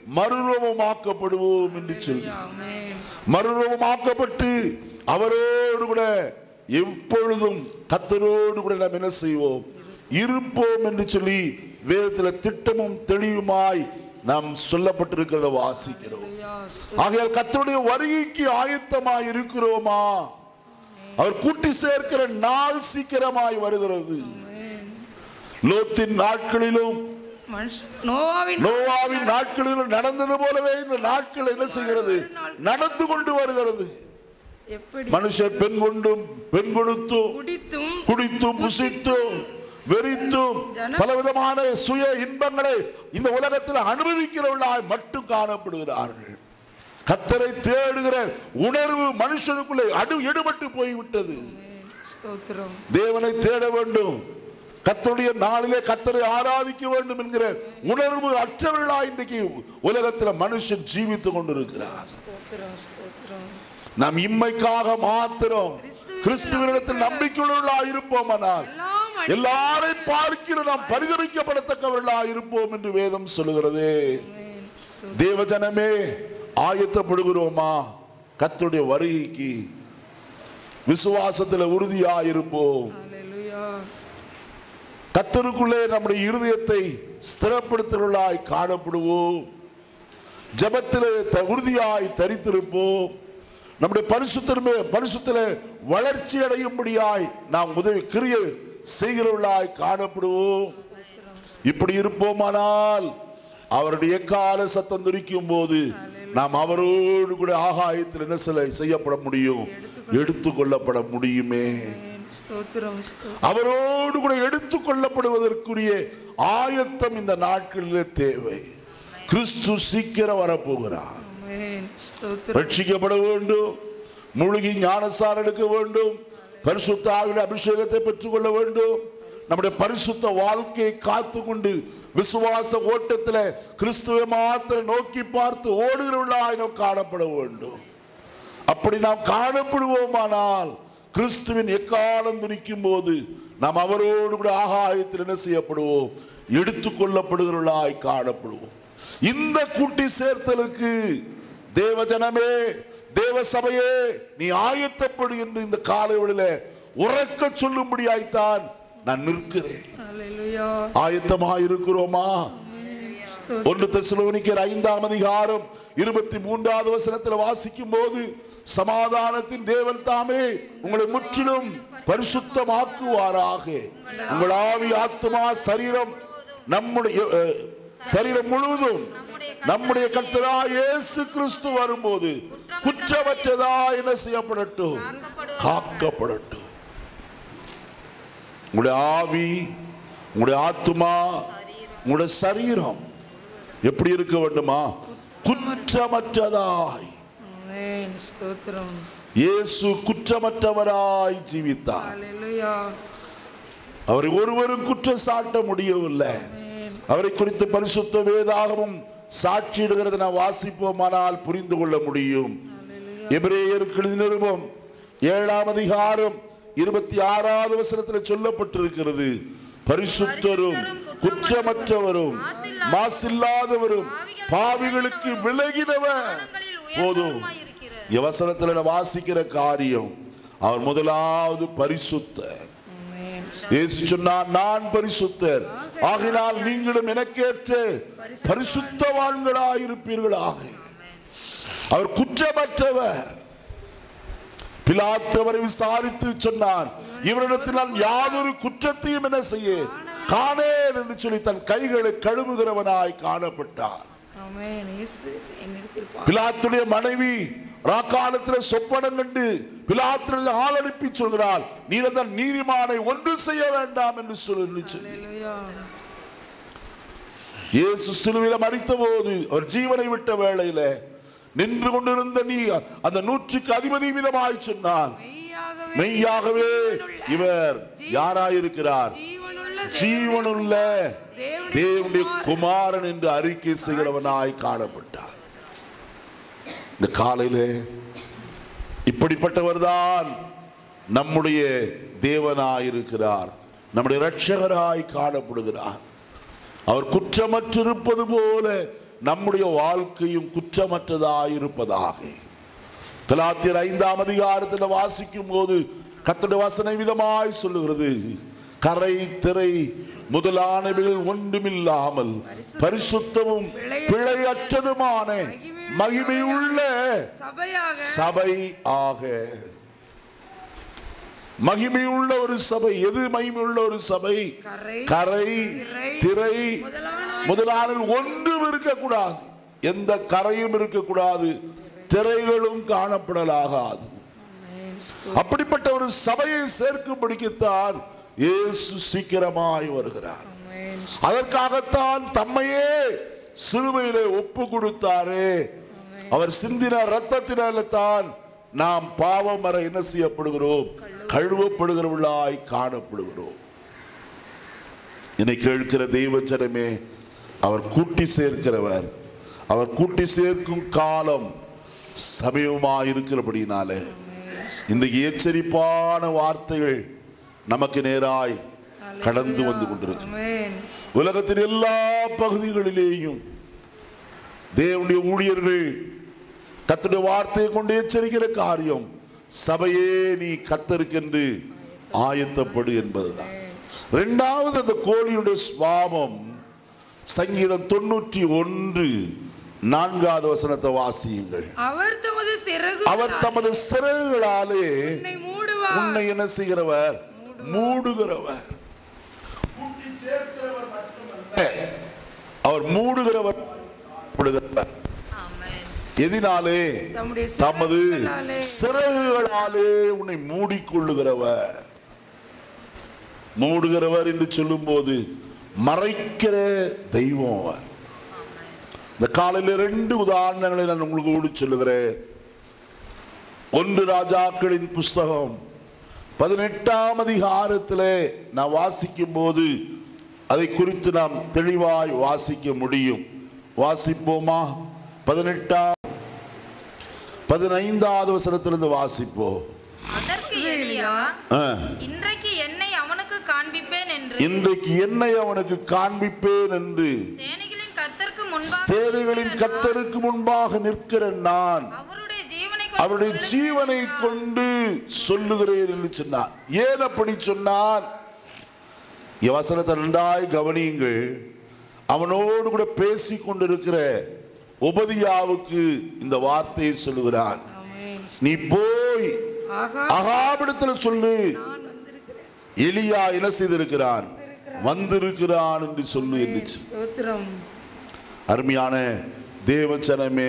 மறுரூபமாக்கப்படுவோம் என்று சொல்லி ஆமென். மறுரூபமாக்கப்பட்டு அவரோடு கூட எப்பொழுதும் கத்தரோடு கூட நாம் என்ன செய்வோம் இருப்போம் என்று சொல்லி வேதத்தில் திட்டமும் தெளிவுமாய் நாம் சொல்லப்பட்டிருக்கிறத வாசிக்கிறோம் ஐயா, ஸ்தோத்திரம். ஆகையால் கத்தருடைய வருகைக்கு ஆயத்தமாய் இருக்கிறோமா அவர் கூட்டி சேர்க்கிற நாள் சீக்கிரமாய் வருகிறது ஆமென். லோத்தின் நாட்களிலும் மனுஷ- நோவாவின் நோவாவின் நாட்களிலும் நடந்தது போலவே இந்த நாட்கள் என்ன செய்கிறது நடந்து கொண்டு வருகிறது எப்படி மனுஷர் பெண் கொண்டும் பெண் கொடுத்தும் குடித்தும் குடித்தும் புசித்தும் வெறித்தும் பலவிதமான சுய இன்பங்களை இந்த உலகத்தில் அனுபவிக்கிறவர்களாய் மட்டும் காணப்படுகிறார்கள் கத்தரை தேடுகிற உணர்வு மனுஷனுக்குள்ளே அடு எடுபட்டு போய்விட்டது ஆமென். ஸ்தோத்திரம் தேவனை தேட வேண்டும் கத்தருடைய நாளிலே கத்தரை ஆராதிக்க வேண்டும் என்கிற உணர்வு அற்றவர்களா இன்றைக்கு உலகத்தில் மனுஷன் ஜீவித்துக் கொண்டிருக்கிறார் ஸ்தோத்திரம் ஸ்தோத்திரம் நாம் இம்மைக்காக மாத்திரம் கிறிஸ்துவனிடத்தில் நம்பிக்கையுள்ளவர்களா இருப்போமானால் எல்லாம் எல்லாரை பார்க்கிற நாம் பரிதவிக்கப்படத்தக்கவர்களா இருப்போம் என்று வேதம் சொல்லுகிறதே அடிமையின் ஸ்தோத்திரம். தேவ ஜனமே ஆயத்தப்படுகிறோமா கர்த்தருடைய வருகைக்கு விசுவாசத்தில் உறுதியா இருப்போம் ஹalleluya கத்தருக்குள்ளே நம்முடைய இருதயத்தை ஸ்திரப்படுத்துகிறவர்களாய் காணப்படுவோம் ஜபத்திலே த- உறுதியாய் தரித்திருப்போம் நம்முடைய பரிசுத்தமே பரிசுத்திலே வளர்ச்சி அடையும்படியாய் நாம் உதவி கிரிய செய்கிறவர்களாய் காணப்படுவோம் இப்படி இருப்போமானால் அவருடைய கால சத்தம் துடிக்கும் போது நாம் அவரோடு கூட ஆகாயத்தில் என்ன செய்ய- செய்யப்பட முடியும் எடுத்துக்கொள்ளப்பட முடியுமே ஆமென். ஸ்தோத்திரம் ஸ்தோத்திரம் அவரோடு கூட எடுத்துக் கொள்ளப்படுவதற்குரிய ஆயத்தம் இந்த நாட்களிலே தேவை கிறிஸ்து சீக்கிரம் வரப்போகிறார் ஆமென். ஸ்தோத்திரம் ரட்சிக்கப்பட வேண்டும் முழுகி ஞானசாரம் எடுக்க வேண்டும் பரிசுத்த ஆவிட அபிஷேகத்தை பெற்றுக்கொள்ள வேண்டும் நம்முடைய பரிசுத்த வாழ்க்கையை காத்து கொண்டு விசுவாச ஓட்டத்தில் கிறிஸ்துவை மாத்திரம் நோக்கி பார்த்து ஓடுகிறவர்களாய் நாம் காணப்பட வேண்டும் அப்படி நாம் காணப்படுவோமானால் கிறிஸ்துவின் எக்காலம் துணிக்கும் போது நாம் அவரோடு கூட ஆகாயத்தில் என்ன செய்யப்படுவோம் எடுத்துக்கொள்ளப்படுகிறவர்களாய் காணப்படுவோம் இந்த கூட்டி சேர்த்தலுக்கு தேவஜனமே தேவ சபையே நீ ஆயத்தப்படு என்று இந்த காலைவெளியில உறக்க சொல்லும்படியாய்த்தான் நான் நிற்கிறேன் ஹalleluya ஆயத்தமாக இருக்கிறோமா ஸ்தோத்திரம் ஒன்று தெசலோனிக்கர் ஐந்தாம் அதிகாரம் இருபத்தி மூன்றாவது வசனத்தில் வாசிக்கும் போது சமாதானத்தின் தேவன் தாமே உங்களை முற்றிலும் பரிசுத்தமாக்குவாராக உங்கள் ஆவி ஆத்மா சரீரம் நம்முடைய அஹ், சரீரம் முழுவதும் நம்முடைய கர்த்தரா இயேசு கிறிஸ்து வரும்போது குற்றமற்றதா என்ன செய்யப்படட்டும் காக்கப்படட்டும் உங்களுடைய ஆவி உங்களுடைய ஆத்மா உங்களுடைய சரீரம் எப்படி இருக்க வேண்டுமா குற்றமற்றதாய் ஆமென் ஸ்தோத்திரம் இயேசு குற்றமற்றவராய் ஜீவித்தார் ஹalleluya அவரை ஒருவரும் குற்றம் சாட்ட முடியவில்லை அவரை குறித்து பரிசுத்த வேதாகமும் சாட்சியிடுகிறது நான் வாசிப்போமானால் புரிந்து கொள்ள முடியும் எபிரேயருக்கு எழுதின நிருபம் ஏழாம் அதிகாரம் இருபத்தி ஆறாவது வசனத்தில் சொல்லப்பட்டிருக்கிறது பரிசுத்தரும் குற்றமற்றவரும் மாசில்லாதவரும் பாவிகளுக்கு விலகினவர் போதும் இந்த வசனத்துல நான் வாசிக்கிற காரியம் அவர் முதலாவது பரிசுத்தர் ஆமென் இயேசு சொன்னார் நான் பரிசுத்தர் ஆகினால் நீங்களும் எனக்கேற்ற பரிசுத்தவான்களாயிருப்பீர்களாக அவர் குற்றமற்றவர் பிலாத்து அவரை விசாரித்து சொன்னான் இவரிடத்தில் நான் யாதொரு குற்றத்தையும் என்ன செய்ய காணேன் என்று சொல்லி தன் கைகளை கழுவுகிறவனாய் காணப்பட்டார் ஆமென் இயேசு என்னிடத்தில் பா பிலாத்துடைய மனைவி ராக்காலத்தில் சொப்பனம் கண்டு பிலாத்துடைய ஆள் அனுப்பி சொல்கிறாள் நீர் அந்த நீதிமானை ஒன்று செய்ய வேண்டாம் என்று சொல்லி சொல்லி ஹalleluya இயேசு சிலுவையில மறித்த போது அவர் ஜீவனை விட்ட வேளையில நின்று கொண்டிருந்த நீ அந்த நூற்றுக்கு அதிபதி விதமாய் சொன்னான் மெய்யாகவே மெய்யாகவே இவர் யாராயிருக்கிறார் ஜீவனுள்ள ஜீவனுள்ள தேவனுடைய குமாரன் என்று அறிக்கை செய்கிறவனாய் காணப்பட்டார் இந்த காலையிலே இப்படிப்பட்டவர்தான் நம்முடைய தேவனாயிருக்கிறார் நம்முடைய இரட்சகராய் காணப்படுகிறார் அவர் குற்றமற்றிருப்பது போல நம்முடைய வாழ்க்கையும் குற்றமற்றதாயிருப்பதாக கலாத்தியர் ஐந்தாம் அதிகாரத்தில் வாசிக்கும் போது கத்தோட வசன விதமாய் சொல்லுகிறது கரை திரை முதலானவைகள் ஒன்றுமில்லாமல் பரிசுத்தமும் பிழையற்றதுமான மகிமையுள்ள சபையாக சபை ஆக மகிமையுள்ள ஒரு சபை எது மகிமையுள்ள ஒரு சபை கரை கரை திரை முதலான முதலான ஒன்றும் இருக்கக்கூடாது எந்த கரையும் இருக்கக்கூடாது திரைகளும் காணப்படலாகாது ஆமென் அப்படிப்பட்ட ஒரு சபையை சேர்க்கும்படிக்குத்தான் இயேசு சீக்கிரமாய் வருகிறார் ஆமென் அதற்காகத்தான் தம்மையே சிலுவையிலே ஒப்பு கொடுத்தாரே அவர் சிந்தின ரத்தத்தினால தான் நாம் பாவம் வர என்ன செய்யப்படுகிறோம் கழுவப்படுகிறவர்களாய் காணப்படுகிறோம் என்னை கேட்கிற தெய்வ ஜனமே அவர் கூட்டி சேர்க்கிறவர் அவர் கூட்டி சேர்க்கும் காலம் சமயமாய் இருக்கிறபடினாலே இன்றைக்கு எச்சரிப்பான வார்த்தைகள் நமக்கு நேராய் கடந்து வந்து கொண்டிருக்கு ஆமென் உலகத்தின் எல்லா பகுதிகளிலேயும் தேவனுடைய ஊழியர்கள் கர்த்தருடைய வார்த்தையை கொண்டு எச்சரிக்கிற காரியம் சபையே நீ கத்தருக்கென்று ஆயத்தப்படு என்பதுதான் இரண்டாவது அந்த கோழியுடைய சுவாபம் சங்கீதம் தொண்ணூற்றி ஒன்று நான்காவது வசனத்தை வாசியுங்கள் அவர் தமது சிறகு அவர் தமது சிறகுகளாலே உன்னை மூடுவார் உன்னை என்ன செய்கிறவர் மூடுகிறவர் அவர் மூடுகிறவர் மூடுகிறவர். எதினாலே தம்முடைய தமது சிறகுகளாலே சிறகுகளாலே உன்னை மூடிக்கொள்ளுகிறவர் மூடுகிறவர் என்று சொல்லும்போது மறைக்கிற தெய்வம் அவர் இந்த காலையில் ரெண்டு உதாரணங்களை நான் உங்களுக்கு சொல்லுகிறேன் ஒன்று ராஜாக்களின் புஸ்தகம் பதினெட்டாம் அதிகாரத்திலே நான் வாசிக்கும் போது அதை குறித்து நாம் தெளிவாய் வாசிக்க முடியும் வாசிப்போமா பதினெட்டாம் பதினைந்தாவது வசனத்திலிருந்து வாசிப்போம் அதற்கு எலியா ஆ. இன்றைக்கு என்னை அவனுக்கு காண்பிப்பேன் என்று இன்றைக்கு என்னை அவனுக்கு காண்பிப்பேன் என்று சேனைகளின் கர்த்தருக்கு முன்பாக சேனைகளின் நிற்கிற கத்தருக்கு முன்பாக நிற்கிற நான் நான் அவருடைய ஜீவனை அவருடைய ஜீவனை கொண்டு சொல்லுகிறேன் என்று சொன்னார் ஏன் அப்படி சொன்னார் இங்க வசனத்தை நன்றாய் கவனியுங்கள் அவனோடு கூட பேசிக் கொண்டிருக்கிற உபதியாவுக்கு இந்த வார்த்தையை சொல்லுகிறான் ஆமென். நீ போய் ஆகா அகாபிடத்தில் சொல்லு நான் வந்திருக்கிறேன் எலியா என்ன செய்திருக்கிறான் வந்திருக்கிறான் என்று சொல்லு என்று சொல். ஸ்தோத்திரம் அருமையான தேவச்சனமே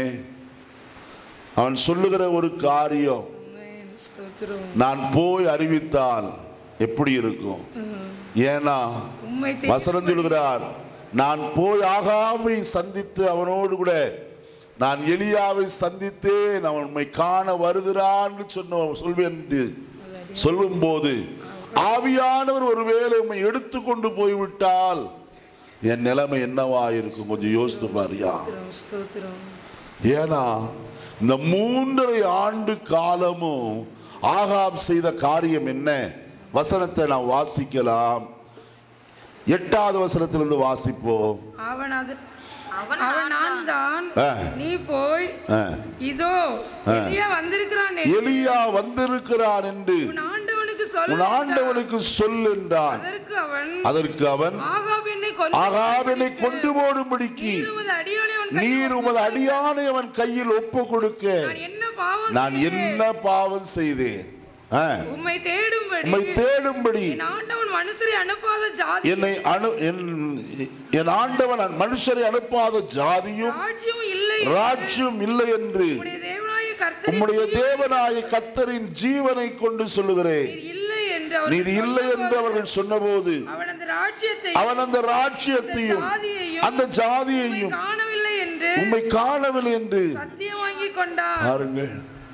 அவன் சொல்லுகிற ஒரு காரியம் ஆமென். ஸ்தோத்திரம் நான் போய் அறிவித்தால் எப்படி இருக்கும் ஏன்னா உம்மை வசனம் சொல்கிறார் நான் போய் ஆகாமை சந்தித்து அவனோடு கூட நான் எலியாவை சந்தித்தேன் அவன் உம்மை காண வருகிறான்னு சொன்ன சொல்வேன் என்று சொல்லும் போது ஆவியானவர் ஒருவேளை உம்மை எடுத்துக்கொண்டு போய்விட்டால் என் நிலைமை என்னவா இருக்கும் கொஞ்சம் யோசித்து பாரியா ஸ்தோத்திரம் ஸ்தோத்திரம் ஏன்னா இந்த மூன்றரை ஆண்டு காலமும் ஆகாப் செய்த காரியம் என்ன வசனத்தை நாம் வாசிக்கலாம் எட்டாவது வசனத்திலிருந்து வாசிப்போம் அவன் அது அவன் அவன் நான் தான் ஆ. நீ போய் ஆ. இதோ எலியா வந்திருக்கிறான் என்று எலியா வந்திருக்கிறான் என்று உன் ஆண்டவனுக்கு உன் சொல் ஆண்டவனுக்கு சொல் என்றான் அதற்கு அவன் அதற்கு அவன் ஆகாப் என்னை கொன்று ஆகாவினை கொண்டு போடும்படிக்கு நீர் உமது அடியானை அவன் கையில் நீர் உமது அடியானை அவன் கையில் ஒப்பு கொடுக்க நான் என்ன பாவம் நான் செய்தேன்? என்ன பாவம் செய்தேன் ஆ, உம்மை தேடும்படி உம்மை தேடும்படி என் ஆண்டவன் மனுஷரை அனுப்பாத ஜாதி என்னை அனு என் என் ஆண்டவன் மனுஷரை அனுப்பாத ஜாதியும் ராஜ்யம் இல்லை ராஜ்யம் இல்லை என்று உம்முடைய தேவனாய கர்த்தர் உம்முடைய தேவனாய கத்தரின் ஜீவனை கொண்டு சொல்லுகிறேன் நீர் இல்லை என்று அவர் நீர் இல்லை என்று அவர்கள் சொன்னபோது அவன் அந்த ராஜ்யத்தை அவன் அந்த ராஜ்யத்தையும் அந்த ஜாதியையும் காணவில்லை என்று உம்மை காணவில்லை என்று சத்தியம் வாங்கி கொண்டான் பாருங்கள்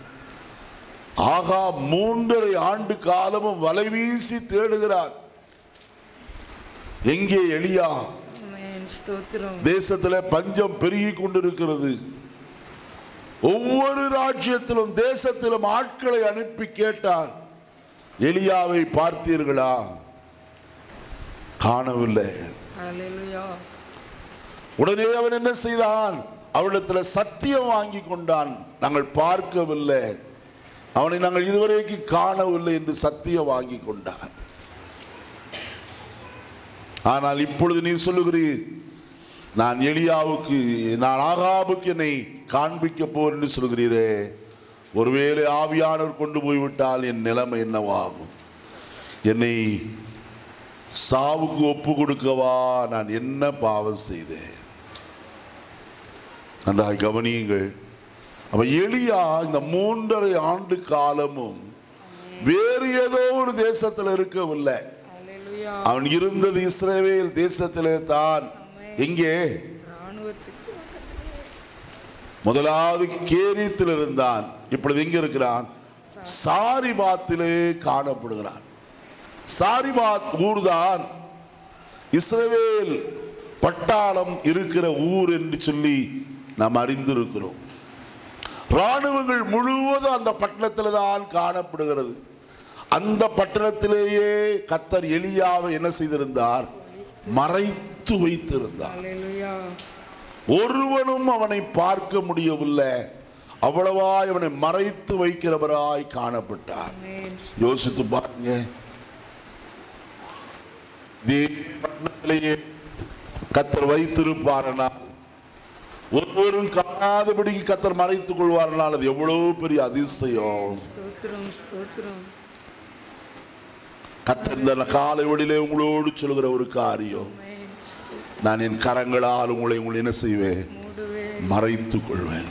ஆகா மூன்றரை ஆண்டு காலமும் வலை வீசி தேடுகிறார் எங்கே எளியா ஆமென். ஸ்தோத்திரம் தேசத்துல பஞ்சம் பெருகி கொண்டிருக்கிறது ஒவ்வொரு ராஜ்யத்திலும் தேசத்திலும் ஆட்களை அனுப்பி கேட்டார் எலியாவை பார்த்தீர்களா காணவில்லை அல்லேலூயா உடனே அவன் என்ன செய்தான் அவளிடத்துல சத்தியம் வாங்கி கொண்டான் நாங்கள் பார்க்கவில்லை அவனை நாங்கள் இதுவரைக்கும் காணவில்லை என்று சத்தியம் வாங்கி கொண்டான் ஆனால் இப்பொழுது நீ சொல்லுகிறீர் நான் எலியாவுக்கு நான் ஆகாபுக்கு என்னை காண்பிக்க போர் என்று சொல்கிறீரே ஒருவேளை ஆவியானவர் கொண்டு போய்விட்டால் என் நிலைமை என்னவாகும் என்னை சாவுக்கு ஒப்பு கொடுக்கவா நான் என்ன பாவம் செய்தேன் நன்றாய் கவனியுங்கள் அப்ப எலியா இந்த மூன்றரை ஆண்டு காலமும் வேறு ஏதோ ஒரு தேசத்தில் இருக்கவில்லை அல்லேலூயா அவன் இருந்தது இஸ்ரவேல் தேசத்திலே தான் எங்கே ராணுவத்துக்கு முதலாவது கேரியத்தில் இருந்தான் இப்பொழுது எங்க இருக்கிறான் சாரிபாத்திலே காணப்படுகிறான் சாரிபாத் ஊர்தான் இஸ்ரவேல் பட்டாளம் இருக்கிற ஊர் என்று சொல்லி நாம் அறிந்திருக்கிறோம் ராணுவங்கள் முழுவதும் அந்த பட்டணத்தில் தான் காணப்படுகிறது அந்த பட்டணத்திலேயே கத்தர் எலியாவை என்ன செய்திருந்தார் மறைத்து வைத்திருந்தார் அல்லேலூயா ஒருவனும் அவனை பார்க்க முடியவில்லை அவ்வளவாய் அவனை மறைத்து வைக்கிறவராய் காணப்பட்டார் ஆமென். யோசித்து பாருங்க இதே பட்டணத்திலேயே கத்தர் வைத்திருப்பாரனால் ஒருவரும் காணாதபடிக்கு கத்தர் மறைத்துக் கொள்வாரனால் அது எவ்வளவு பெரிய அதிசயம் ஸ்தோத்திரம் ஸ்தோத்திரம் கத்தர் இந்த காலை ஒளியிலே உங்களோடு சொல்கிற ஒரு காரியம் ஆமென். ஸ்தோத்திரம். நான் என் கரங்களால் உங்களை உங்களை என்ன செய்வேன் மூடுவேன் மறைத்துக் கொள்வேன்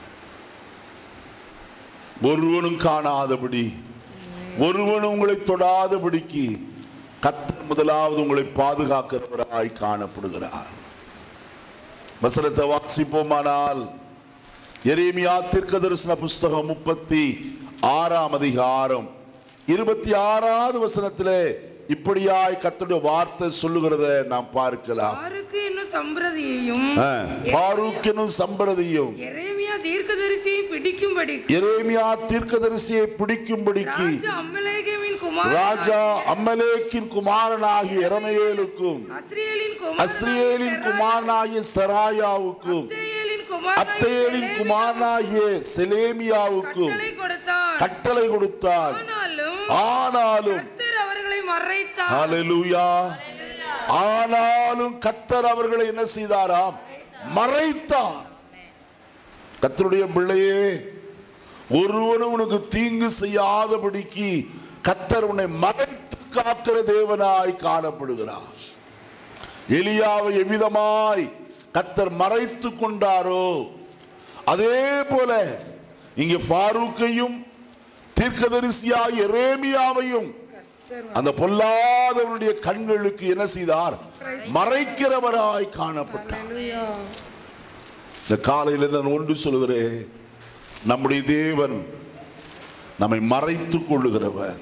ஒருவனும் காணாதபடி ஒருவனும் உங்களை தொடாதபடிக்கு கத்தர் முதலாவது உங்களை பாதுகாக்கிறவராய் காணப்படுகிறார் வசனத்தை வாசிப்போமானால் எரேமியா தீர்க்க தரிசன புஸ்தகம் முப்பத்தி ஆறாம் அதிகாரம் இருபத்தி ஆறாவது வசனத்திலே இப்படியாய் கர்த்தருடைய வார்த்தை சொல்லுகிறத நாம் பார்க்கலாம் யாருக்கு இன்னும் சம்பிரதியையும் ஆ, பாரூக் எனும் சம்பிரதியும் எரேமியா தீர்க்கதரிசியை பிடிக்கும்படி எரேமியா தீர்க்கதரிசியை பிடிக்கும்படிக்கு ராஜா அம்மலேகேமின் குமார் ராஜா அம்மலேக்கின் குமாரனாகிய எரமேலுக்கும் அஸ்ரியேலின் குமார் அஸ்ரியேலின் குமாரனாகிய சராயாவுக்கும் அத்தேயேலின் அத்தேலின் குமாரனாகிய குமாரனாகிய செலேமியாவுக்கும் கட்டளை கொடுத்தான் கட்டளை கொடுத்தான் ஆனாலும் ஆனாலும் கர்த்தர் அவர்களை மறைத்தார் ஹalleluya ஆனாலும் கத்தர் அவர்களை என்ன செய்தாராம் மறைத்தார் கத்தருடைய பிள்ளையே ஒருவனும் உனக்கு தீங்கு செய்யாதபடிக்கு கத்தர் உன்னை மறைத்து காக்கிற தேவனாய் காணப்படுகிறார் எலியாவை எவ்விதமாய் கத்தர் மறைத்து கொண்டாரோ அதே போல இங்கே ஃபாரூக்கையும் தீர்க்கதரிசியாய் எரேமியாவையும் கர்த்தர் அந்த பொல்லாதவனுடைய கண்களுக்கு என்ன செய்தார் மறைக்கிறவராய் காணப்பட்டார் ஹalleluya இந்த காலையில் நான் ஒன்று சொல்கிறேன் நம்முடைய தேவன் நம்மை மறைத்துக் கொள்ளுகிறவர்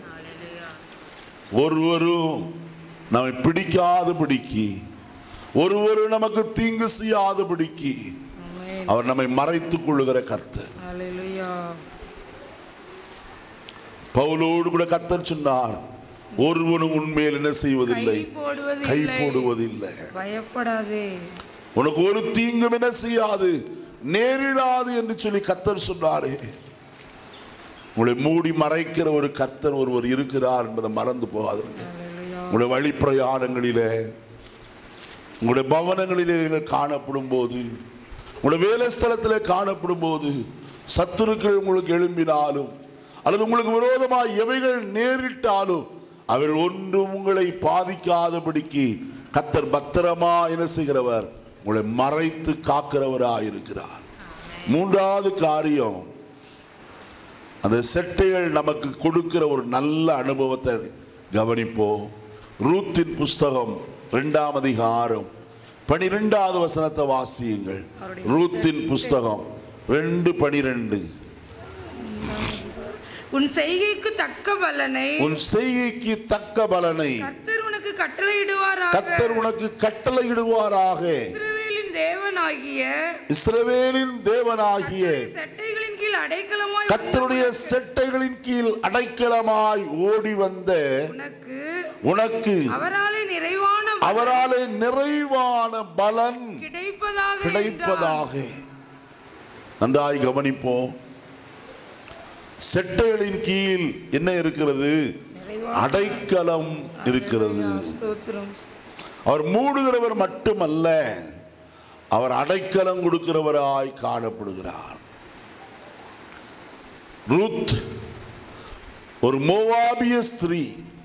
ஒருவரும் நம்மை பிடிக்காதபடிக்கு ஒருவரும் நமக்கு தீங்கு செய்யாதபடிக்கு ஆமென் அவர் நம்மை மறைத்துக் கொள்ளுகிற கர்த்தர் ஹalleluya பவுலோடு கூட கர்த்தர் சொன்னார் ஒருவனும் உண்மையில் என்ன செய்வதில்லை கை போடுவது கை இல்லை போடுவதில்லை பயப்படாதே உனக்கு ஒரு தீங்கும் என்ன செய்யாது நேரிடாது என்று சொல்லி கத்தர் சொன்னாரே உங்களை மூடி மறைக்கிற ஒரு கத்தர் ஒருவர் இருக்கிறார் என்பதை மறந்து போகாதீங்க ஹalleluya உங்களுடைய வழி பிரயாணங்களிலே உங்களுடைய பவனங்களிலே நீங்கள் காணப்படும் போது உங்களுடைய வேலை ஸ்தலத்திலே காணப்படும் போது சத்துருக்கள் உங்களுக்கு எழும்பினாலும் அல்லது உங்களுக்கு விரோதமாக எவைகள் நேரிட்டாலும் அவர்கள் ஒன்றும் உங்களை பாதிக்காதபடிக்கு கத்தர் பத்திரமா என்ன செய்கிறவர் உங்களை மறைத்து காக்கிறவராக இருக்கிறார் மூன்றாவது காரியம் அந்த செட்டைகள் நமக்கு கொடுக்கிற ஒரு நல்ல அனுபவத்தை கவனிப்போம் ரூத்தின் புஸ்தகம் இரண்டாம் அதிகாரம் பனிரெண்டாவது வசனத்தை வாசியுங்கள் ரூத்தின் புஸ்தகம் ரெண்டு பனிரெண்டு உன் செய்கைக்கு தக்க பலனை உன் செய்கைக்கு தக்க பலனை கர்த்தர் உனக்கு கட்டளையிடுவாராக கத்தர் உனக்கு கட்டளையிடுவாராக இஸ்ரவேலின் தேவனாகிய இஸ்ரவேலின் தேவனாகிய செட்டைகளின் கீழ் அடைக்கலமாய் கத்தருடைய செட்டைகளின் கீழ் அடைக்கலமாய் ஓடி வந்த உனக்கு உனக்கு அவராலே நிறைவான பலன் அவராலே நிறைவான பலன் கிடைப்பதாக என்றார். கிடைப்பதாக நன்றாய் கவனிப்போம் செட்டைகளின் கீழ் என்ன இருக்கிறது அடைக்கலம் இருக்கிறது ஸ்தோத்திரம் அவர் மூடுகிறவர் மட்டுமல்ல அவர் அடைக்கலம் கொடுக்கிறவராய் காணப்படுகிறார் ரூத் ஒரு மோவாபிய ஸ்திரீ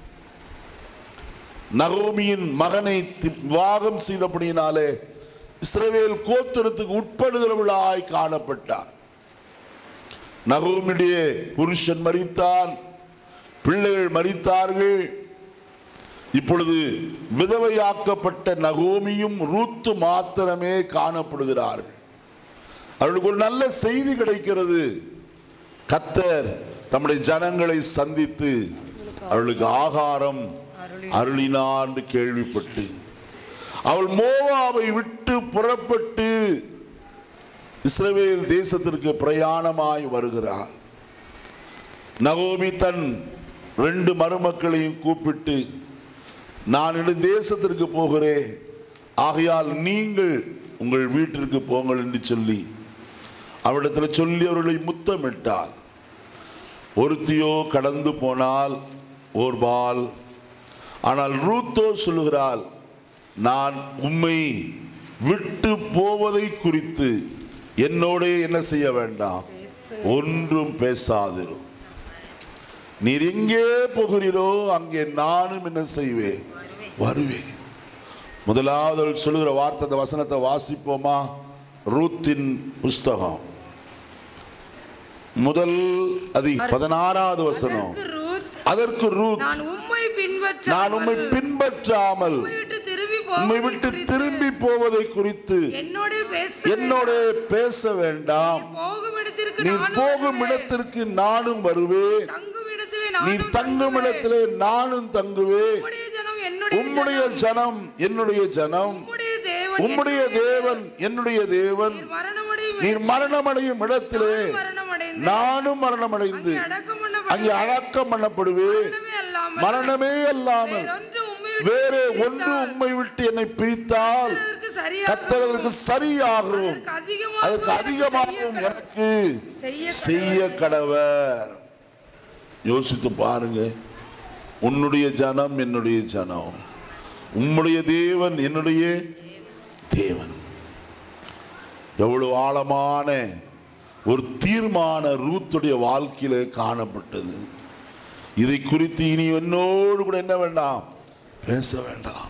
நகோமியின் மகனை தி- விவாகம் செய்தபடியினாலே இஸ்ரவேல் கோத்திரத்துக்கு உட்படுகிறவளாய் காணப்பட்டார் நகோமியுடைய புருஷன் மரித்தான் பிள்ளைகள் மரித்தார்கள் இப்பொழுது விதவையாக்கப்பட்ட நகோமியும் ரூத்து மாத்திரமே காணப்படுகிறார்கள் அவர்களுக்கு ஒரு நல்ல செய்தி கிடைக்கிறது கத்தர் தம்முடைய ஜனங்களை சந்தித்து அவர்களுக்கு ஆகாரம் அருளினார் என்று கேள்விப்பட்டு அவள் மோவாவை விட்டு புறப்பட்டு இஸ்ரவேல் தேசத்திற்கு பிரயாணமாய் வருகிறார் நகோமி தன் ரெண்டு மருமக்களையும் கூப்பிட்டு நான் இந்த தேசத்திற்கு போகிறேன் ஆகையால் நீங்கள் உங்கள் வீட்டிற்கு போங்கள் என்று சொல்லி அவரிடத்தில் சொல்லி அவர்களை முத்தமிட்டாள் ஒருத்தியோ கடந்து போனால் ஓர்பால் ஆனால் ரூத்தோ சொல்லுகிறாள் நான் உம்மை விட்டு போவதை குறித்து என்னோட என்ன செய்ய வேண்டாம் ஒன்றும் பேசாதிரும் நீர் எங்கே போகிறீரோ அங்கே நானும் என்ன செய்வேன் வருவேன் முதலாவது அவள் சொல்லுகிற வார்த்தை அந்த வசனத்தை வாசிப்போமா ரூத்தின் புஸ்தகம் முதல் அதி பதினாறாவது வசனம் அதற்கு ரூத் அதற்கு ரூத் நான் உம்மை பின்பற்ற நான் உம்மை பின்பற்றாமல் உம்மை விட்டு திரும்பி உம்மை போவதை விட்டு குறித்து திரும்பி போவதை குறித்து என்னோட பேச என்னோட பேச வேண்டாம் போகும் இடத்திற்கு நீர் நானும் போகும் வருவேன். இடத்திற்கு நானும் வருவேன் தங்கும் இடத்திலே நீர் நானும் தங்கும் தங்குவேன். இடத்திலே நானும் தங்குவேன் உம்முடைய ஜனம் என்னுடைய உம்முடைய ஜனம். ஜனம் என்னுடைய ஜனம் உம்முடைய தேவன் உம்முடைய தேவன் என்னுடைய தேவன் நீர் மரணமடையும் நீர் மரணமடையும் இடத்திலே நானும் மரணமடைந்து நானும் மரணமடைந்து அங்கே அடக்கம் அங்கே பண்ணப்பட்ட அடக்கம் பண்ணப்படுவேன் மரணமே அல்லாமல் மரணமே அல்லாமல் வேறொன்று உம்மை விட்டு வேறே பிரித்தால் ஒன்று உம்மை விட்டு என்னை பிரித்தால் அதற்கு சரியாக கத்தர் அதற்கு சரியாகவும் அதற்கு அதிகமாக அதற்கு அதிகமாகவும் எனக்கு செய்ய செய்ய கடவர் யோசித்து பாருங்க உன்னுடைய ஜனம் என்னுடைய ஜனம் உம்முடைய தேவன் என்னுடைய தேவன் எவ்வளவு ஆழமான ஒரு தீர்மான ரூத்துடைய வாழ்க்கையிலே காணப்பட்டது இதை குறித்து இனி என்னோடு கூட என்ன வேண்டாம் பேச வேண்டாம்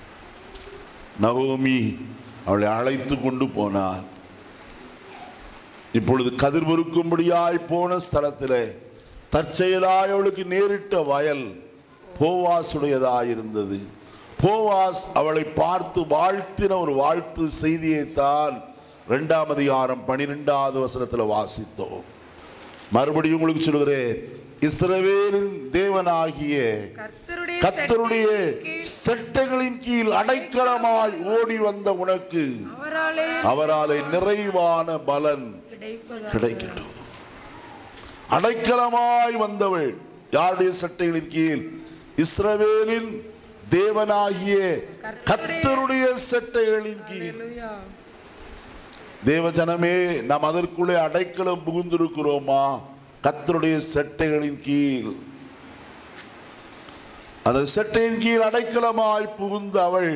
நகோமி அவளை அழைத்து கொண்டு போனார் இப்பொழுது கதிர் பொறுக்கும்படியாய் போன ஸ்தலத்திலே தற்செயலாய் அவளுக்கு நேரிட்ட வயல் போவாசுடையதாயிருந்தது போவாஸ் அவளை பார்த்து வாழ்த்தின ஒரு வாழ்த்து செய்தியைத்தான் இரண்டாம் அதிகாரம் பனிரெண்டாவது வசனத்தில் வாசித்தோம் மறுபடியும் உங்களுக்கு சொல்கிறேன் இஸ்ரவேலின் தேவனாகிய கர்த்தருடைய கத்தருடைய சட்டையின் கீழ் செட்டைகளின் கீழ் அடைக்கலமாய் ஓடி வந்த உனக்கு அவராலே அவராலே நிறைவான பலன் கிடைப்பதாக கிடைக்கட்டும் அடைக்கலமாய் வந்தவள் யாருடைய சட்டைகளின் கீழ் இஸ்ரவேலின் தேவனாகிய கர்த்தருடைய சட்டைகளின் கீழ் அல்லேலூயா. தேவஜனமே நாம் அதற்குள்ளே அடைக்கலம் புகுந்திருக்கிறோமா கர்த்தருடைய சட்டைகளின் கீழ் அந்த சட்டையின் கீழ் அடைக்கலமாய் புகுந்த அவள்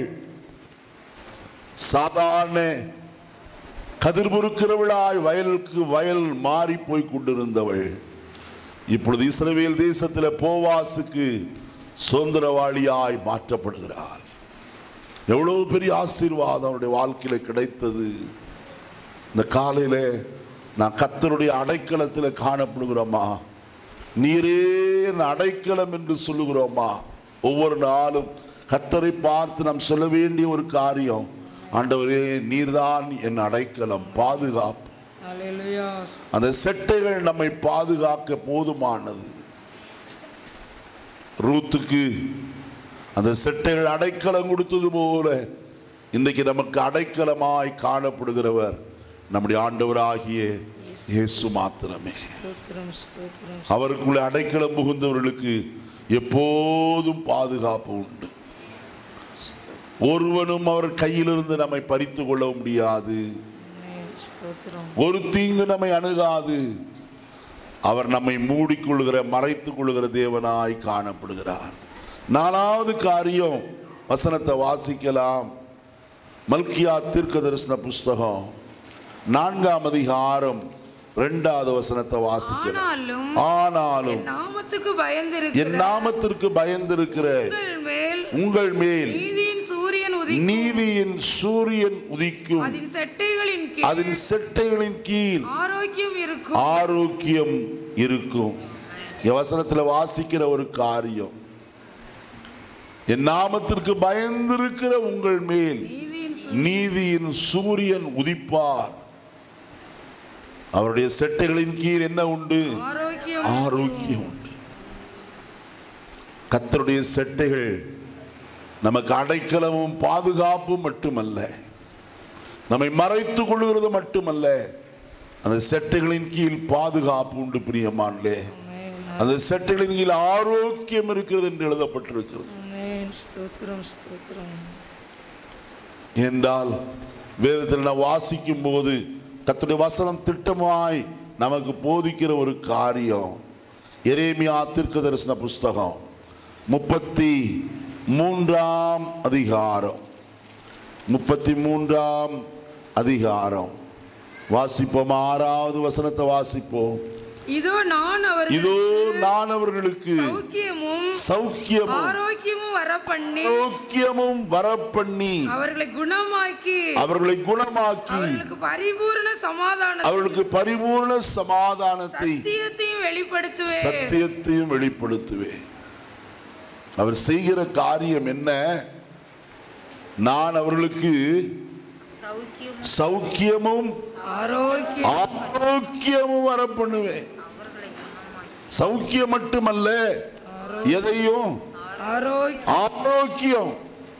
சாதாரண கதிர் பொறுக்கிறவளாய் வயலுக்கு வயல் மாறி போய் கொண்டிருந்தவள் இப்பொழுது இஸ்ரவேல் தேசத்தில் போவாசுக்கு சுதந்திரவாளியாய் மாற்றப்படுகிறார் எவ்வளவு பெரிய ஆசீர்வாதம் அவருடைய வாழ்க்கையில கிடைத்தது இந்த காலையில நான் கத்தருடைய அடைக்கலத்தில் காணப்படுகிறோமா நீரே என் அடைக்கலம் என்று சொல்லுகிறோமா ஒவ்வொரு நாளும் கத்தரை பார்த்து நாம் சொல்ல வேண்டிய ஒரு காரியம் ஆண்டவரே நீர்தான் என் அடைக்கலம் பாதுகாப்பு அல்லேலூயா. அந்த செட்டைகள் நம்மை பாதுகாக்க போதுமானது ரூத்துக்கு அந்த செட்டைகள் அடைக்கலம் கொடுத்தது போல இன்றைக்கு நமக்கு அடைக்கலமாய் காணப்படுகிறவர் நம்முடைய ஆண்டவராகிய இயேசு மாத்திரமே ஸ்தோத்திரம் ஸ்தோத்திரம் அவருக்குள்ளே அடைக்கலம் புகுந்தவர்களுக்கு எப்போதும் பாதுகாப்பு உண்டு ஒருவனும் அவர் கையிலிருந்து நம்மை பறித்து கொள்ள முடியாது ஆமென். ஸ்தோத்திரம் ஒரு தீங்கு நம்மை அணுகாது அவர் நம்மை மூடிக்கொள்கிற மறைத்துக் கொள்கிற தேவனாய் காணப்படுகிறார் நாலாவது காரியம் வசனத்தை வாசிக்கலாம் மல்கியா தீர்க்க தரிசன புஸ்தகம் நான்காம் அதிகாரம் இரண்டாவது வசனத்தை வாசிக்கலாம் ஆனாலும் ஆனாலும் என் நாமத்துக்கு என் பயந்திருக்கிற நாமத்திற்கு பயந்திருக்கிற உங்கள் மேல் உங்கள் மேல் நீதியின் சூரியன் உதிக்கும் நீதியின் சூரியன் உதிக்கும் அதன் செட்டைகளின் கீழ் அதன் செட்டைகளின் கீழ் ஆரோக்கியம் இருக்கும் ஆரோக்கியம் இருக்கும் என் வசனத்துல வாசிக்கிற ஒரு காரியம் என் நாமத்திற்கு பயந்திருக்கிற உங்கள் மேல் நீதியின் சூ- நீதியின் சூரியன் உதிப்பார் அவருடைய செட்டைகளின் கீழ் என்ன உண்டு ஆரோக்கியம் ஆரோக்கியம் உண்டு கத்தருடைய செட்டைகள் நமக்கு அடைக்கலமும் பாதுகாப்பும் மட்டுமல்ல நம்மை மறைத்துக் கொள்கிறது மட்டுமல்ல அந்த செட்டைகளின் கீழ் பாதுகாப்பு உண்டு பிரியமானே ஆமென். அந்த செட்டைகளின் கீழ் ஆரோக்கியம் இருக்கிறது என்று எழுதப்பட்டிருக்கிறது ஆமென். ஸ்தோத்திரம் ஸ்தோத்திரம் என்றால் வேதத்தில் நான் வாசிக்கும் போது கர்த்தருடைய வசனம் திட்டமாய் நமக்கு போதிக்கிற ஒரு காரியம் எரேமியா தீர்க்க தரிசன புஸ்தகம் முப்பத்தி மூன்றாம் அதிகாரம் முப்பத்தி மூன்றாம் அதிகாரம் வாசிப்போம் ஆறாவது வசனத்தை வாசிப்போம் இதோ நான் இதோ அவர்களுக்கு நான் அவர்களுக்கு சௌக்கியமும் சௌக்கியமும் ஆரோக்கியமும் வர பண்ணி ஆரோக்கியமும் வரப்பண்ணி அவர்களை குணமாக்கி அவர்களை குணமாக்கி அவர்களுக்கு பரிபூர்ண சமாதானம் அவர்களுக்கு பரிபூர்ண சமாதானத்தை சத்தியத்தையும் வெளிப்படுத்துவேன் சத்தியத்தையும் வெளிப்படுத்துவேன் அவர் செய்கிற காரியம் என்ன நான் அவர்களுக்கு சௌக்கியம் சௌக்கியமும் ஆரோக்கியம் ஆரோக்கியமும் வர பண்ணுவேன் அவர்களை குணமாய் சௌக்கியம் மட்டுமல்ல எதையும் ஆரோக்கியம் ஆரோக்கியம்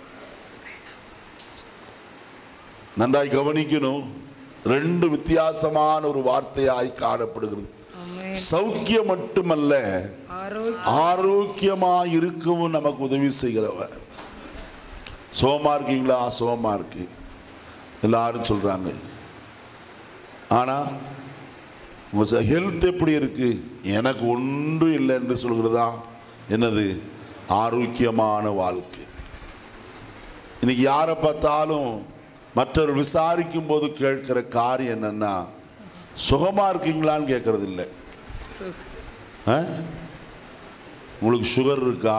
நன்றாய் கவனிக்கணும் ரெண்டு வித்தியாசமான ஒரு வார்த்தையாய் காணப்படுகிறது ஆமென். சௌக்கியம் மட்டுமல்ல ஆரோக்கியம் ஆரோக்கியமா இருக்கவும் நமக்கு உதவி செய்கிறவர் சோமா இருக்கீங்களா சோமா இருக்கு எல்லாரும் சொல்றாங்க ஆனா உங்க ஹெல்த் எப்படி இருக்கு எனக்கு ஒன்றும் இல்லை என்று சொல்கிறதா என்னது ஆரோக்கியமான வாழ்க்கை இன்னைக்கு யாரை பார்த்தாலும் மற்றவர் விசாரிக்கும் போது கேட்கிற காரியம் என்னன்னா சுகமா இருக்கீங்களான்னு கேட்கறது இல்லை சுகர் ஆ? உங்களுக்கு சுகர் இருக்கா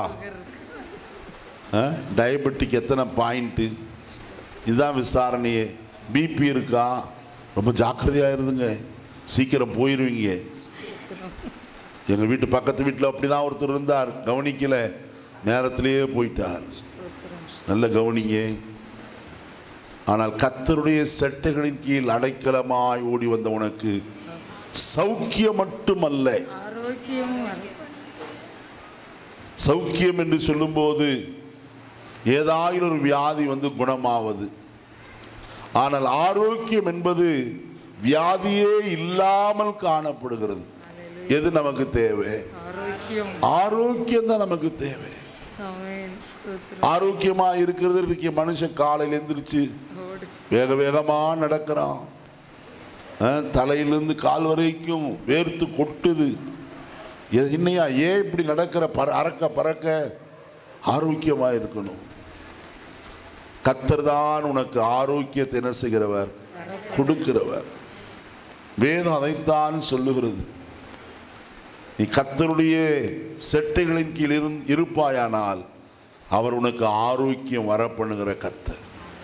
டயபெட்டிக் எத்தனை பாயிண்ட்டு இதுதான் விசாரணையே பிபி இருக்கா ரொம்ப ஜாக்கிரதையாக இருந்துங்க சீக்கிரம் போயிடுவீங்க எங்கள் வீட்டு பக்கத்து வீட்டில் அப்படி தான் ஒருத்தர் இருந்தார் கவனிக்கல நேரத்திலேயே போயிட்டார் நல்ல கவனிங்க ஆனால் கத்தருடைய செட்டைகளின் கீழ் அடைக்கலமாய் ஓடி வந்த உனக்கு சௌக்கியம் மட்டுமல்ல ஆரோக்கியமும் வரும். சௌக்கியம் என்று சொல்லும்போது ஏதாயிலும் ஒரு வியாதி வந்து குணமாவது ஆனால் ஆரோக்கியம் என்பது வியாதியே இல்லாமல் காணப்படுகிறது எது நமக்கு தேவை ஆரோக்கியம் ஆரோக்கியம் தான் நமக்கு தேவை ஆமென் ஸ்தோத்திரம் ஆரோக்கியமா இருக்கிறது இருக்கு மனுஷன் காலையில் எந்திரிச்சு ஓடு வேக வேகமா நடக்கிறான் அஹ், தலையிலிருந்து கால் வரைக்கும் வேர்த்து கொட்டுது எ- இன்னையா ஏன் இப்படி நடக்கிற பற அறக்க பறக்க ஆரோக்கியமா இருக்கணும் கத்தர் தான் உனக்கு ஆரோக்கியத்தை என்ன செய்கிறவர் கொடுக்கிறவர் வேதம் அதைத்தான் சொல்லுகிறது நீ கத்தருடைய செட்டைகளின் கீழ் இருந்- இருப்பாயானால் அவர் உனக்கு ஆரோக்கியம் வரப்பண்ணுகிற கத்தர்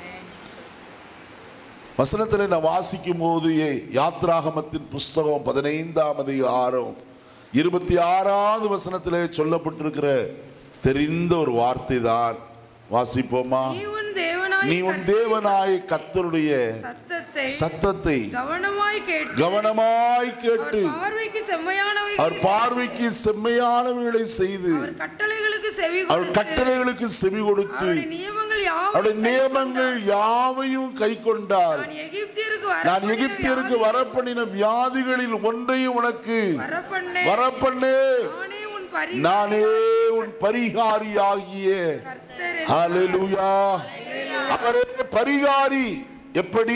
வசனத்தில் நான் வாசிக்கும் போது ஏ- யாத்ராகமத்தின் புஸ்தகம் பதினைந்தாம் அதிகாரம் இருபத்தி ஆறாவது வசனத்திலே சொல்லப்பட்டிருக்கிற தெரிந்த ஒரு வார்த்தை தான் வாசிப்போமா நீ உன் தேவனாய் நீ உன் தேவனாய் கத்தருடைய சத்தத்தை சத்தத்தை கவனமாய் கேட்டு கவனமாய் அவர் கேட்டு பார்வைக்கு செம்மையானவைகளை அவர் பார்வைக்கு செம்மையானவைகளை செய்து அவர் கட்டளைகளுக்கு செவி அவர் கொடுத்து கட்டளைகளுக்கு செவி கொடுத்து அவருடைய நியமங்கள் அவருடைய யாவும் நியமங்கள் யாவையும் கை கொண்டார் நான் எகிப்தியருக்கு நான் எகிப்தியருக்கு வரப்பண்ணின வியாதிகளில் ஒன்றையும் உனக்கு வரப்பண்ணே வரப்பண்ணே நானே உன் பரி நானே உன் பரிகாரியாகிய கர்த்தர் ஹalleluya அவரே பரிகாரி எப்படி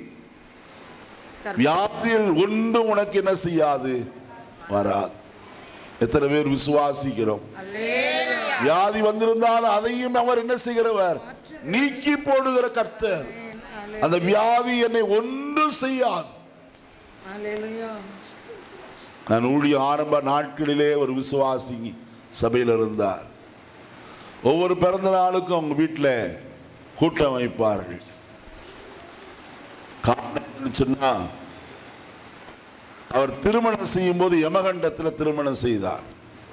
வியாதியில் ஒன்றும் உனக்கு என்ன செய்யாது வராது எத்தனை பேர் விசுவாசிக்கிறோம் வியாதி வந்திருந்தால் அதையும் அவர் என்ன செய்கிறவர் நீக்கி போடுகிற கர்த்தர் அந்த வியாதி என்னை ஒன்றும் செய்யாது அல்லேலூயா நான் ஊழிய ஆரம்ப நாட்களிலே ஒரு விசுவாசி சபையில் இருந்தார் ஒவ்வொரு பிறந்த நாளுக்கும் அவங்க வீட்டில் கூட்டம் வைப்பார்கள் காரணம் என்னன்னு சொன்னா அவர் திருமணம் செய்யும் போது யமகண்டத்தில் திருமணம் செய்தார்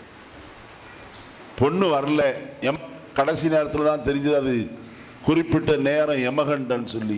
பொண்ணு வரல எம் கடைசி நேரத்தில் தான் தெரிஞ்சது அது குறிப்பிட்ட நேரம் யமகண்டன் சொல்லி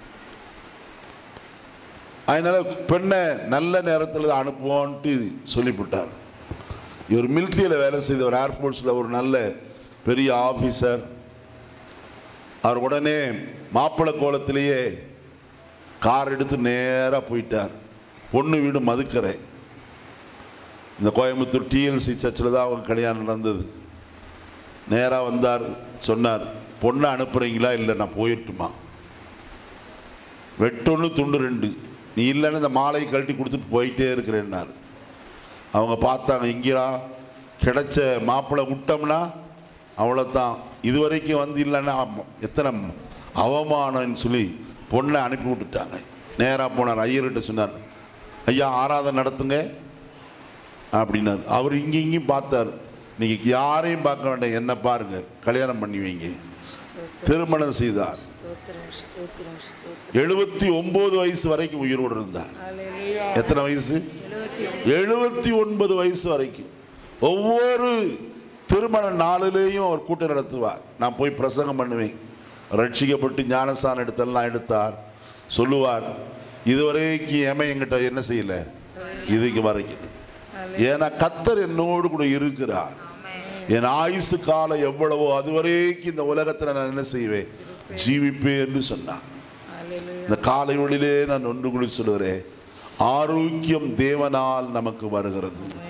அதனால பெண்ணை நல்ல நேரத்தில் தான் அனுப்புவோன்ட்டு சொல்லிவிட்டார் இவர் மிலிட்ரியில் வேலை செய்தவர் ஏர்ஃபோர்ஸில் ஒரு நல்ல பெரிய ஆஃபீஸர் அவர் உடனே மாப்பிள்ளை கோலத்திலேயே கார் எடுத்து நேராக போயிட்டார் பொண்ணு வீடு மதுக்கரை இந்த கோயம்புத்தூர் டிஎல்சி சர்ச்சில் தான் அவங்க கல்யாணம் நடந்தது நேராக வந்தார் சொன்னார் பொண்ணை அனுப்புகிறீங்களா இல்லை நான் போயிட்டுமா வெட்டொன்று துண்டு ரெண்டு நீ இல்லைன்னு இந்த மாலையை கழட்டி கொடுத்துட்டு போயிட்டே இருக்கிறேன்னாரு அவங்க பார்த்தாங்க இங்கேயா கிடைச்ச மாப்பிள்ளை விட்டோம்னா அவ்வளோதான் இது வரைக்கும் வந்து இல்லைன்னா அம்ம- எத்தனை அவமானம்னு சொல்லி பொண்ணை அனுப்பி விட்டுட்டாங்க நேராக போனார் ஐயர்கிட்ட சொன்னார் ஐயா ஆராதனை நடத்துங்க அப்படின்னாரு அவர் இங்கே இங்கேயும் பார்த்தார் நீங்கள் யாரையும் பார்க்க வேண்டாம் என்ன பாருங்க கல்யாணம் பண்ணி வைங்க திருமணம் செய்தார் ஸ்தோத்திரம் ஸ்தோத்திரம் ஸ்தோத்திரம் எழுபத்தி ஒன்பது வயசு வரைக்கும் உயிரோடு இருந்தார் அல்லேலூயா எத்தனை வயசு எழுபத்தி ஒன்பது வயசு வரைக்கும் ஒவ்வொரு திருமண நாளிலேயும் அவர் கூட்டம் நடத்துவார் நான் போய் பிரசங்கம் பண்ணுவேன் ரட்சிக்கப்பட்டு ஞானஸ்தானம் எடுத்தெல்லாம் எடுத்தார் சொல்லுவார் இதுவரைக்கும் ஏமே என்கிட்ட என்ன செய்யல இதுக்கு வரைக்கும் ஏன்னா கத்தர் என்னோடு கூட இருக்கிறார் என் ஆயுசு காலம் எவ்வளவோ அதுவரைக்கும் இந்த உலகத்தில் நான் என்ன செய்வேன் ஜீவிப்பேன் என்று சொன்னார் அல்லேலூயா இந்த காலை ஒளியிலே நான் ஒன்று கூட சொல்லுகிறேன் ஆரோக்கியம் தேவனால் நமக்கு வருகிறது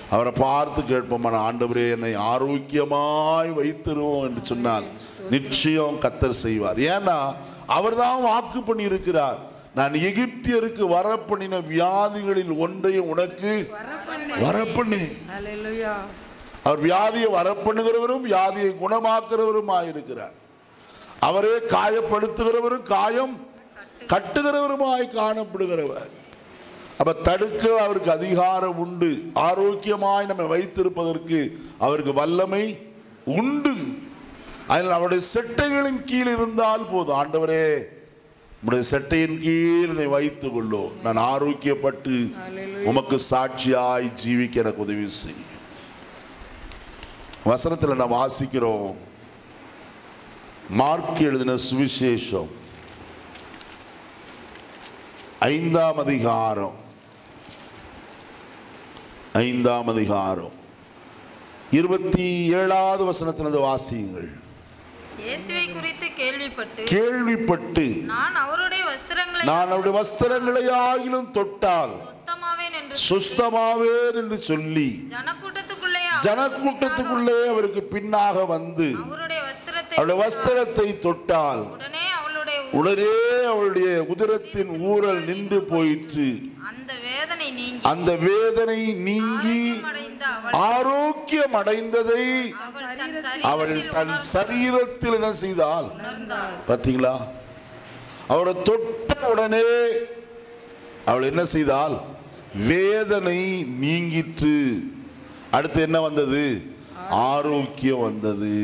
அவரை பார்த்து கேட்போமான ஆண்டவரே என்னை ஆரோக்கியமாய் வைத்திருவோம் என்று சொன்னால் நிச்சயம் கத்தர் செய்வார் ஏன்னா அவர்தான் வாக்கு பண்ணி இருக்கிறார் நான் எகிப்தியருக்கு வரப்பண்ணின வியாதிகளில் ஒன்றையும் உனக்கு வரப்பண்ணேன் ஹalleluya அவர் வியாதியை வரப்பண்ணுகிறவரும் வியாதியை குணமாக்குறவருமாய் இருக்கிறார் அவரே காயப்படுத்துகிறவரும் காயம் கட்டுகிறவருமாய் காணப்படுகிறவர் அப்ப தடுக்க அவருக்கு அதிகாரம் உண்டு ஆரோக்கியமாய் நம்மை வைத்திருப்பதற்கு அவருக்கு வல்லமை உண்டு அதனால் அவருடைய செட்டைகளின் கீழ் இருந்தால் போதும் ஆண்டவரே உடைய செட்டையின் கீழ் என்னை வைத்துக் கொள்ளும் நான் ஆரோக்கியப்பட்டு உமக்கு சாட்சியாய் ஜீவிக்க எனக்கு உதவி செய் வசனத்தில் நாம் வாசிக்கிறோம் மார்க் எழுதின சுவிசேஷம் ஐந்தாம் அதிகாரம் ஐந்தாம் அதிகாரம் இருபத்தி ஏழாவது வசனத்தினது வாசியுங்கள் இயேசுவை குறித்து கேள்விப்பட்டு கேள்விப்பட்டு நான் அவருடைய வஸ்திரங்களை நான் அவருடைய வஸ்திரங்களை ஆகிலும் தொட்டால் சுஸ்தமாவேன் என்று சுஸ்தமாவேன் என்று சொல்லி ஜனக்கூட்டத்துக்குள்ளே அவருக்கு ஜனக்கூட்டத்துக்குள்ளே அவருக்கு பின்னாக வந்து பின்னாக அவருடைய வஸ்திரத்தை அவருடைய வஸ்திரத்தை தொட்டால் உடனே அவளுடைய உடனே அவளுடைய உதரத்தின் ஊரல் நின்று போயிற்று அந்த வேதனை நீங்கி அந்த வேதனை நீங்கி அடைந்த அவள் ஆரோக்கியம் அடைந்ததை அவள் தன் அவள் சரீரத்தில் தன் உணர்ந்து- சரீரத்தில் என்ன செய்தால் உணர்ந்தாள் பார்த்தீங்களா அவரை தொட்ட உடனே அவள் என்ன செய்தால் வேதனை நீங்கிற்று அடுத்து என்ன வந்தது ஆரோக்கியம் வந்தது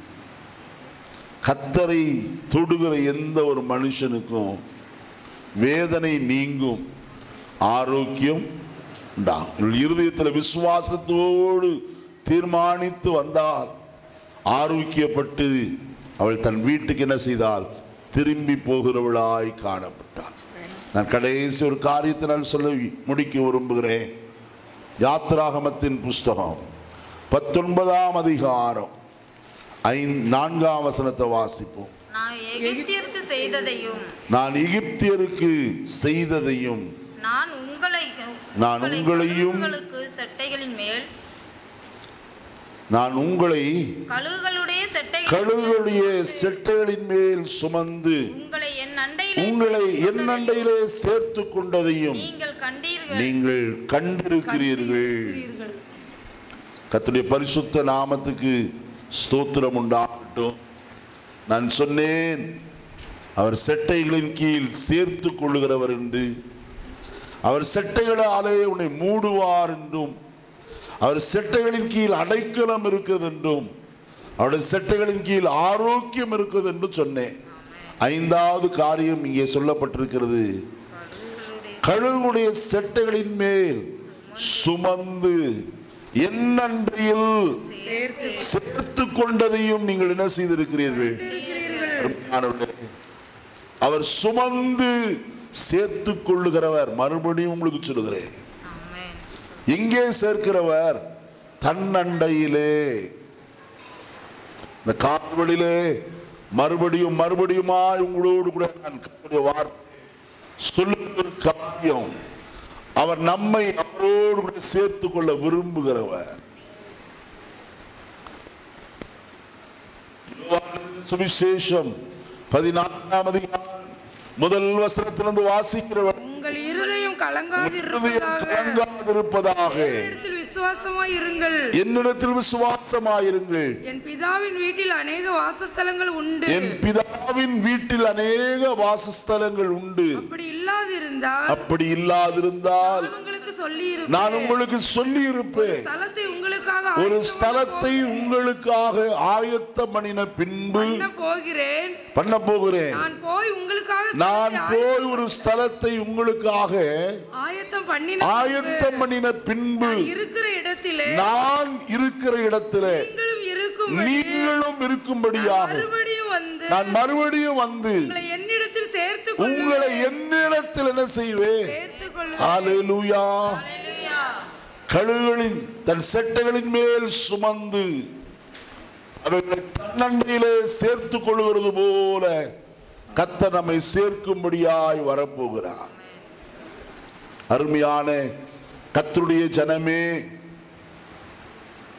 கத்தரை தொடுகிற எந்த ஒரு மனுஷனுக்கும் வேதனை நீங்கும் ஆரோக்கியம் உண்டாகும் உங்கள் இருதயத்தில் விசுவாசத்தோடு தீர்மானித்து வந்தால் ஆரோக்கியப்பட்டு அவள் தன் வீட்டுக்கு என்ன செய்தால் திரும்பி போகிறவளாய் காணப்பட்டாள் நான் கடைசி ஒரு காரியத்தை நான் சொல்ல முடிக்க விரும்புகிறேன் யாத்ராகமத்தின் புஸ்தகம் பத்தொன்பதாம் அதிகாரம் ஐந்து நான்காம் வசனத்தை வாசிப்போம் நான் எகிப்தியருக்கு செய்ததையும் நான் எகிப்தியருக்கு செய்ததையும் நான் உங்களை நான் உங்களை உங்களையும் கழுகுகளுக்கு செட்டைகளின் மேல் நான் உங்களை கழுகுகளுடைய செட்டை கழுகுடைய செட்டைகளின் மேல் சுமந்து உங்களை என் அண்டையிலே உங்களை சேர்த்துக் என் கொண்டதையும் அண்டையிலே சேர்த்து கொண்டதையும் நீங்கள் கண்டீர்கள் நீங்கள் கண்டிருக்கிறீர்கள் கர்த்தருடைய பரிசுத்த நாமத்துக்கு ஸ்தோத்திரம் உண்டாகட்டும் நான் சொன்னேன் அவர் செட்டைகளின் கீழ் சேர்த்து கொள்ளுகிறவர் என்று அவர் செட்டைகளாலே உன்னை மூடுவார் என்றும் அவர் செட்டைகளின் கீழ் அடைக்கலம் இருக்குது என்றும் அவருடைய செட்டைகளின் கீழ் ஆரோக்கியம் இருக்குது என்று சொன்னேன் ஐந்தாவது காரியம் இங்கே சொல்லப்பட்டிருக்கிறது கழுகுடைய செட்டைகளின் மேல் சுமந்து என்னண்டையில் சேர்த்து சேர்த்து கொண்டதையும் நீங்கள் என்ன செய்திருக்கிறீர்கள் அருமையானவர்களே, அவர் சுமந்து சேர்த்து கொள்ளுகிறவர் மறுபடியும் உங்களுக்கு சொல்லுகிறேன் ஆமென் எங்கே சேர்க்கிறவர் தன்னண்டையிலே இந்த கால்வழியிலே மறுபடியும் மறுபடியுமாய் உங்களோடு கூட நான் கர்த்தருடைய வார்த்தை சொல்லுகிற ஒரு காரியம் அவர் நம்மை அவரோடு கூட சேர்த்து கொள்ள விரும்புகிறவர் யோவான் சுவிசேஷம் பதினான்காம் அதிகாரம் முதல் வசனத்திலிருந்து வாசிக்கிறவர் உங்கள் இருதயம் இருதயம் கலங்காதிருப்பதாக கலங்காதிருப்பதாக என்னிடத்தில் விசுவாசமாய் இருங்கள் என்னிடத்தில் விசுவாசமாயிருங்கள் என் பிதாவின் வீட்டில் அநேக வாசஸ்தலங்கள் உண்டு என் பிதாவின் வீட்டில் அநேக வாசஸ்தலங்கள் உண்டு அப்படி இல்லாதிருந்தால் அப்படி இல்லாதிருந்தால் நான் உங்களுக்கு சொல்லி நான் உங்களுக்கு சொல்லி இருப்பேன் ஸ்தலத்தை உங்களுக்காக ஒரு ஆயத்தம் ஸ்தலத்தை உங்களுக்காக ஆயத்தம் பண்ணின பின்பு பண்ண போகிறேன் பண்ண போகிறேன் நான் போய் உங்களுக்காக நான் ஸ்தலத்தை போய் ஒரு ஸ்தலத்தை உங்களுக்காக ஆயத்தம் பண்ணின ஆயத்தம் பண்ணின பின்பு நான் இருக்கிற இடத்திலே நான் இருக்கிற இடத்திலே நீங்களும் இருக்கும் நீங்களும் இருக்கும்படியாக மறுபடியும் வந்து நான் மறுபடியும் வந்து உங்களை என்னிடத்தில் சேர்த்து கொள்ள உங்களை என்னிடத்தில் என்ன செய்வேன் சேர்த்துக் கொள்ள ஹalleluya ஹalleluya கழுகுகளின் தன் செட்டைகளின் மேல் சுமந்து அவைகளை தன்னண்டையிலே சேர்த்துக் கொள்கிறது போல கத்த நம்மை சேர்க்கும்படியாய் வரப்போகிறார் அருமையான கத்தருடைய ஜனமே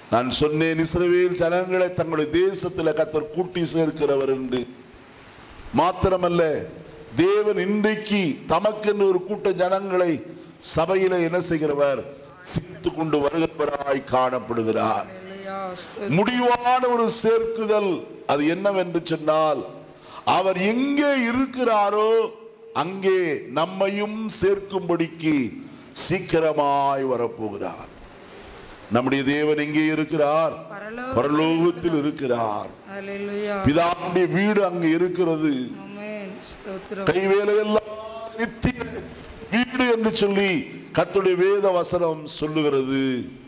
நான் சொன்னேன் இஸ்ரவேல் ஜனங்களை தங்களுடைய தேசத்தில் கத்தர் கூட்டி சேர்க்கிறவர் என்று மாத்திரமல்ல தேவன் இன்றைக்கு தமக்கென்று ஒரு கூட்ட ஜனங்களை சபையில என்ன செய்கிறவர் சித்து கொண்டு வருகிறவராய் காணப்படுகிறார் அல்லேலூயா ஸ்தோத்திரம் முடிவான ஒரு சேர்க்குதல் அது என்னவென்று சொன்னால் அவர் எங்கே இருக்கிறாரோ அங்கே நம்மையும் சேர்க்கும்படிக்கு சீக்கிரமாய் வரப்போகிறார் நம்முடைய தேவன் எங்கே இருக்கிறார் பரலோக பரலோகத்தில் இருக்கிறார் அல்லேலூயா பிதாவுடைய வீடு அங்கே இருக்கிறது ஆமென் ஸ்தோத்திரம் கைவேலையெல்லாம் நித்திய வீடு என்று சொல்லி கர்த்தருடைய வேத வசனம் சொல்லுகிறது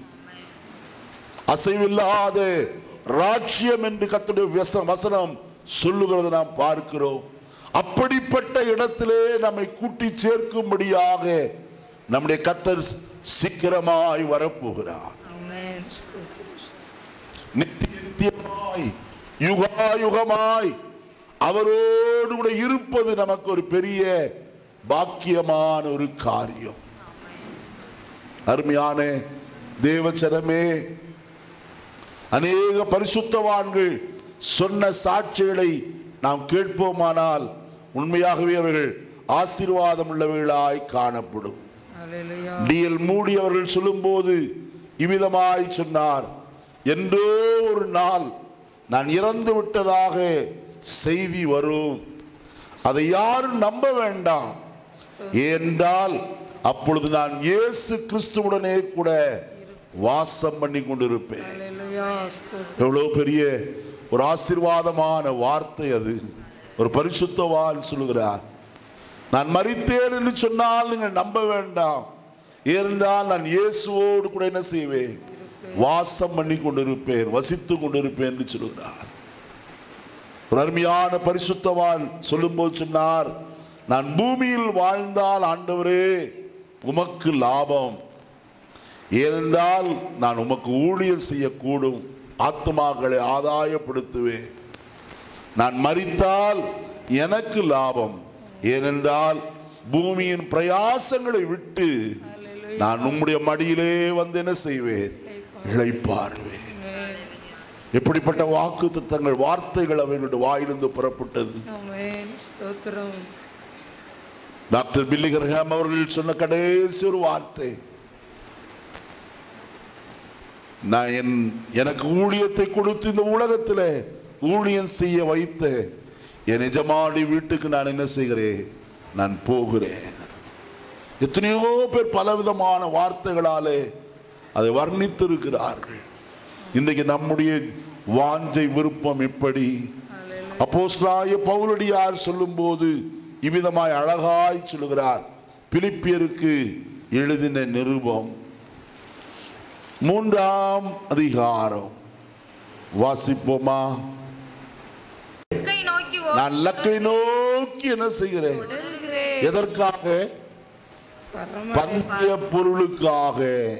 அசைவில்லாத ராட்சியம் என்று கர்த்தருடைய வச- வசனம் சொல்லுகிறது நாம் பார்க்கிறோம் அப்படிப்பட்ட இடத்திலே நம்மை கூட்டி சேர்க்கும்படியாக நம்முடைய கத்தர் சீக்கிரமாய் வரப்போகிறார் ஆமென் ஸ்தோத்திரம் நித்திய நித்தியமாய் யுகாயுகமாய் அவரோடு கூட இருப்பது நமக்கு ஒரு பெரிய பாக்கியமான ஒரு காரியம் அருமையான தேவச்சனமே அநேக பரிசுத்தவான்கள் சொன்ன சாட்சிகளை நாம் கேட்போமானால் உண்மையாகவே அவர்கள் ஆசீர்வாதம் உள்ளவர்களாய் காணப்படும் அல்லேலூயா டிஎல் மூடி அவர்கள் சொல்லும்போது இவ்விதமாய் சொன்னார் என்றோ ஒரு நாள் நான் இறந்து விட்டதாக செய்தி வரும் அதை யாரும் நம்ப வேண்டாம் ஏனென்றால் அப்பொழுது நான் இயேசு கிறிஸ்துவுடனே கூட வாசம் பண்ணி கொண்டிருப்பேன் அல்லேலூயா ஸ்தோத்திரம் எவ்வளவு பெரிய ஒரு ஆசீர்வாதமான வார்த்தை அது ஒரு பரிசுத்தவான் சொல்லுகிறார் நான் மரித்தேன் என்று சொன்னால் நீங்கள் நம்ப வேண்டாம் ஏனென்றால் நான் இயேசுவோடு கூட என்ன செய்வேன் வாசம் பண்ணி கொண்டிருப்பேன் வசித்து கொண்டிருப்பேன் என்று சொல்லுகிறார் ஒரு அருமையான பரிசுத்தவான் சொல்லும்போது சொன்னார் நான் பூமியில் வாழ்ந்தால் ஆண்டவரே உமக்கு லாபம் ஏனென்றால் நான் உமக்கு ஊழியர் செய்யக்கூடும் ஆத்மாக்களை ஆதாயப்படுத்துவேன் நான் மரித்தால் எனக்கு லாபம் ஏனென்றால் பூமியின் பிரயாசங்களை விட்டு நான் உம்முடைய மடியிலே வந்து என்ன செய்வேன் இளைப்பாருவேன் எப்படிப்பட்ட வாக்கு தத்தங்கள் வார்த்தைகள் அவர்களுடைய வாயிலிருந்து புறப்பட்டது ஆமென் ஸ்தோத்திரம் டாக்டர் பில்லிகர்ஹாம் அவர்கள் சொன்ன கடைசி ஒரு வார்த்தை நான் என் எனக்கு ஊழியத்தை கொடுத்து இந்த உலகத்தில் ஊழியம் செய்ய வைத்த என் எஜமாடி வீட்டுக்கு நான் என்ன செய்கிறேன் நான் போகிறேன் எத்தனையோ பேர் பலவிதமான வார்த்தைகளாலே அதை வர்ணித்திருக்கிறார்கள் இன்றைக்கு நம்முடைய வாஞ்சை விருப்பம் எப்படி அப்போஸ்தலனாகிய பவுலடியார் சொல்லும்போது இவ்விதமாய் அழகாய் சொல்லுகிறார் பிலிப்பியருக்கு எழுதின நிருபம் மூன்றாம் அதிகாரம் வாசிப்போமா இலக்கை நோக்கி நான் லக்கை நோக்கி என்ன செய்கிறேன் ஓடுகிறேன் எதற்காக பரம பந்தய பொருளுக்காக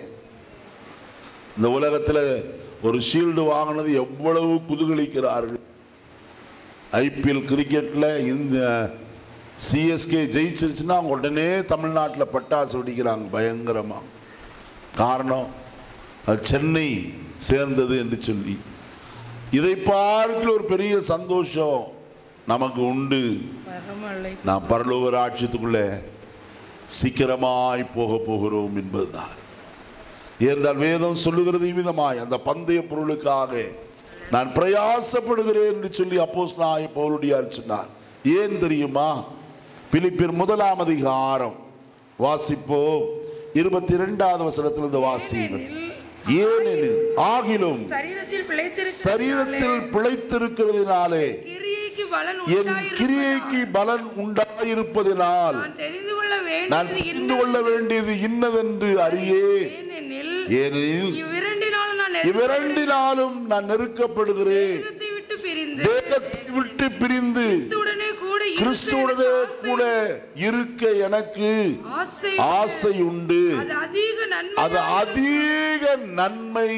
இந்த உலகத்தில் ஒரு ஷீல்டு வாங்கினது எவ்வளவு குதூகலிக்கிறார்கள் ஐபிஎல் கிரிக்கெட்ல இந்த சிஎஸ்கே ஜெயிச்சிருச்சுன்னா அவங்க உடனே தமிழ்நாட்டில் பட்டாசு வெடிக்கிறாங்க பயங்கரமா காரணம் அது சென்னை சேர்ந்தது என்று சொல்லி இதை பார்க்கல ஒரு பெரிய சந்தோஷம் நமக்கு உண்டு பரமலை நாம் பரலோக ராட்சியத்துக்குள்ளே சீக்கிரமாய் போக போகிறோம் என்பதுதான் ஏனென்றால் வேதம் சொல்லுகிறது இவ்விதமாய் அந்த பந்தய பொருளுக்காக நான் பிரயாசப்படுகிறேன் என்று சொல்லி அப்போஸ் நாய் பவுலுடையார் சொன்னார் ஏன் தெரியுமா பிலிப்பியர் முதலாம் அதிகாரம் வாசிப்போம் இருபத்தி இரண்டாவது வசனத்திலிருந்து வாசிங்கள் ஏனெனில் ஆகிலும் சரீரத்தில் பிழைத்திருக்க சரீரத்தில் பிழைத்திருக்கிறதினாலே கிரியைக்கு பலன் என் கிரியைக்கு பலன் உண்டாயிருப்பதினால் நான் தெரிந்து கொள்ள நான் வேண்டியது தெரிந்து கொள்ள வேண்டியது இன்னதென்று அறியே ஏனெனில் ஏனெனில் இவ்விரண்டினாலும் நான் இவ்விரண்டினாலும் நான் நெருக்கப்படுகிறேன் நெருக்கத்தை விட்டு பிரிந்து தேகத்தை விட்டு பிரிந்து கிறிஸ்துவுடனே கூட இருக்க கிறிஸ்துவுடனே எனக்கு கூட இருக்க எனக்கு ஆசை ஆசை உண்டு அது அதிக நன்மை அது அதிக நன்மை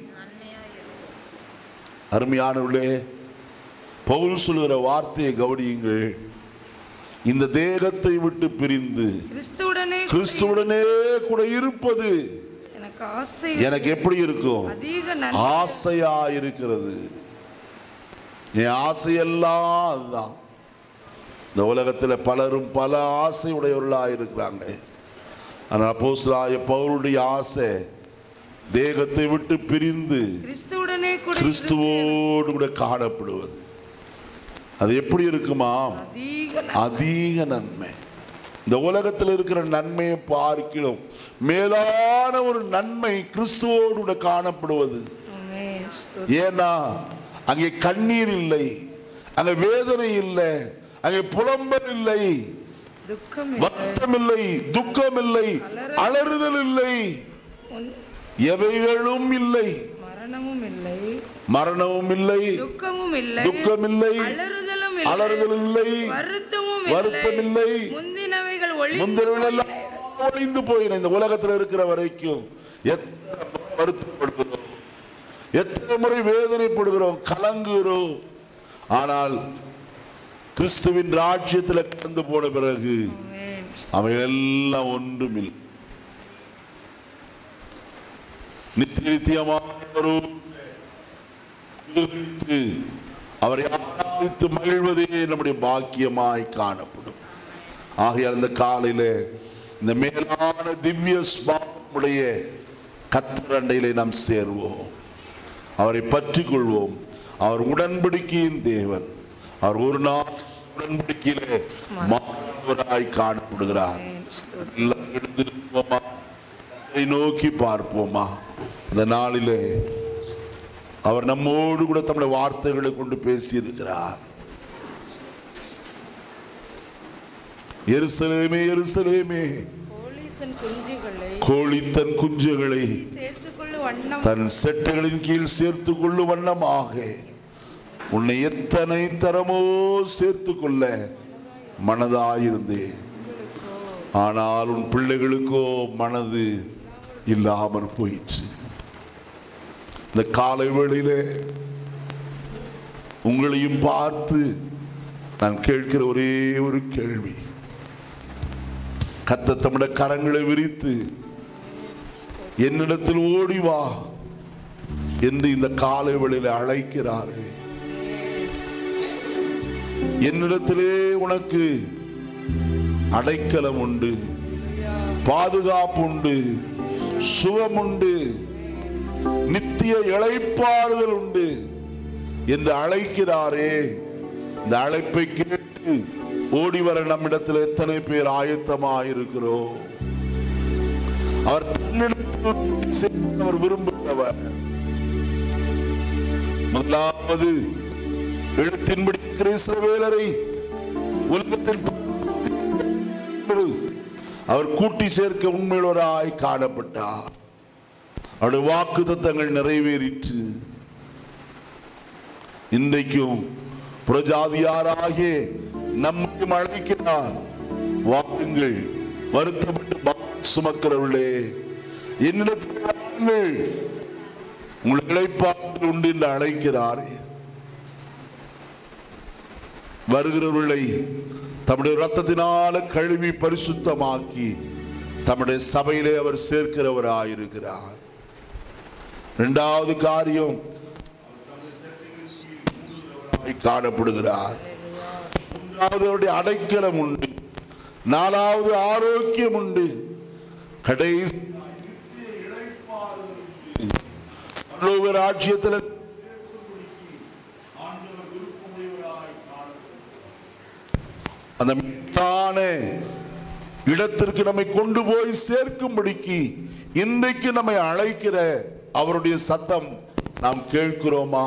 அருமையானவர்களே பவுல் சொல்லுகிற வார்த்தையை கவனியுங்கள் இந்த தேகத்தை விட்டு பிரிந்து கிறிஸ்துவுடனே கூட கிறிஸ்துவுடனே கூட இருப்பது எனக்கு எனக்கு ஆசை எனக்கு எப்படி இருக்கும் அதிக நன்மை ஆசையா இருக்கிறது என் ஆசையெல்லாம் அதுதான் இந்த உலகத்தில் பலரும் பல ஆசை உடையவர்களாக இருக்கிறாங்க ஆனால் அப்போஸ்தலனாகிய பவுலுடைய ஆசை தேகத்தை விட்டு பிரிந்து கிறிஸ்துவுடனே கூட கிறிஸ்துவோடு கூட காணப்படுவது அது எப்படி இருக்குமா அதிக நன்மை. அதிக நன்மை இந்த உலகத்தில் இருக்கிற நன்மையை பார்க்கிறோம் மேலான ஒரு நன்மை கிறிஸ்துவோடு கூட காணப்படுவது ஆமென். ஸ்தோத்திரம். ஏன்னா அங்கே கண்ணீர் இல்லை அங்கே வேதனை இல்லை அங்கே புலம்பல் இல்லை துக்கம் வருத்தம் இல்லை துக்கம் இல்லை அலறுதல் இல்லை உன்- எவைகளும் இல்லை மரணமும் இல்லை மரணமும் இல்லை துக்கமும் இல்லை துக்கம் இல்லை அலறுதலும் இல்லை அலறுதல் இல்லை வருத்தமும் வருத்தம் இல்லை முந்தினவைகள் ஒளி முந்தினவர்கள் எல்லாம் ஒளிந்து போயின இந்த உலகத்தில் இருக்கிற வரைக்கும் எத்தனை முறை வருத்தப்படுகிறோம் எத்தனை முறை வேதனைப்படுகிறோம் கலங்குகிறோம் ஆனால் கிறிஸ்துவின் ராஜ்யத்தில் கடந்து போன பிறகு அவைகள் எல்லாம் ஒன்றுமில்லை நித்திய நித்தியமாக வரும் குறித்து அவரை ஆராதித்து மகிழ்வதே நம்முடைய பாக்கியமாய் காணப்படும் ஆகையால் இந்த காலையில இந்த மேலான திவ்ய ஸ்வாமுடைய கத்தரண்டையிலே நாம் சேர்வோம் அவரை பற்றி கொள்வோம் அவர் உடன்படிக்கையின் தேவன் அவர் ஒரு நாள் உடன்படிக்கையிலே மாணவராய் காணப்படுகிறார் எல்லாம் எழுந்திருப்போமா அவரை நோக்கி பார்ப்போமா இந்த நாளிலே அவர் நம்மோடு கூட தம்முடைய வார்த்தைகளை கொண்டு பேசியிருக்கிறார் எருசலேமே எருசலேமே கோழி தன் குஞ்சுகளை கோழி தன் குஞ்சுகளை சேர்த்துக்கொள்ளு வண்ணம் தன் செட்டைகளின் கீழ் சேர்த்து கொள்ளும் வண்ணமாக உன்னை எத்தனை தரமோ சேர்த்து கொள்ள மனதாயிருந்தேன் ஆனால் உன் பிள்ளைகளுக்கோ மனது இல்லாமல் போயிற்று இந்த காலை வேளையிலே உங்களையும் பார்த்து நான் கேட்கிற ஒரே ஒரு கேள்வி கத்த தம்முடைய கரங்களை விரித்து என்னிடத்தில் ஓடி வா என்று இந்த காலை வேளையில அழைக்கிறாரு என்னிடத்திலே உனக்கு அடைக்கலம் உண்டு பாதுகாப்பு உண்டு சுகம் உண்டு நித்திய இளைப்பாறுதல் உண்டு என்று அழைக்கிறாரே இந்த அழைப்பை கேட்டு ஓடி வர நம்மிடத்தில் எத்தனை பேர் ஆயத்தமாயிருக்கிறோம் அவர் தன்னிடத்தில் சேர்க்க அவர் விரும்புகிறவர் முதலாவது எழுத்தின்படி கிறிஸ்தவேலரை உலகத்தில் அவர் கூட்டி சேர்க்க உண்மையுள்ளவராய் காணப்பட்டார் அவருடைய வாக்கு தத்தங்கள் நிறைவேறிற்று இன்றைக்கும் புறஜாதியாராகிய நம்மையும் அழைக்கிறார் வாருங்கள் வருத்தப்பட்டு பாரம் சுமக்கிறவர்களே என்னிடத்தில் வாருங்கள் உங்கள் இழைப்பாற்றல் உண்டு என்று அழைக்கிறார் வருகிறவர்களை தம்முடைய ரத்தத்தினால கழுவி பரிசுத்தமாக்கி தம்முடைய சபையிலே அவர் சேர்க்கிறவராயிருக்கிறார் இரண்டாவது காரியம் காணப்படுகிறார் மூன்றாவது அவருடைய அடைக்கலம் உண்டு நாலாவது ஆரோக்கியம் உண்டு கடைசி பரலோக ராஜ்யத்தில் அந்த மேலான இடத்திற்கு நம்மை கொண்டு போய் சேர்க்கும்படிக்கு இன்றைக்கு நம்மை அழைக்கிற அவருடைய சத்தம் நாம் கேட்கிறோமா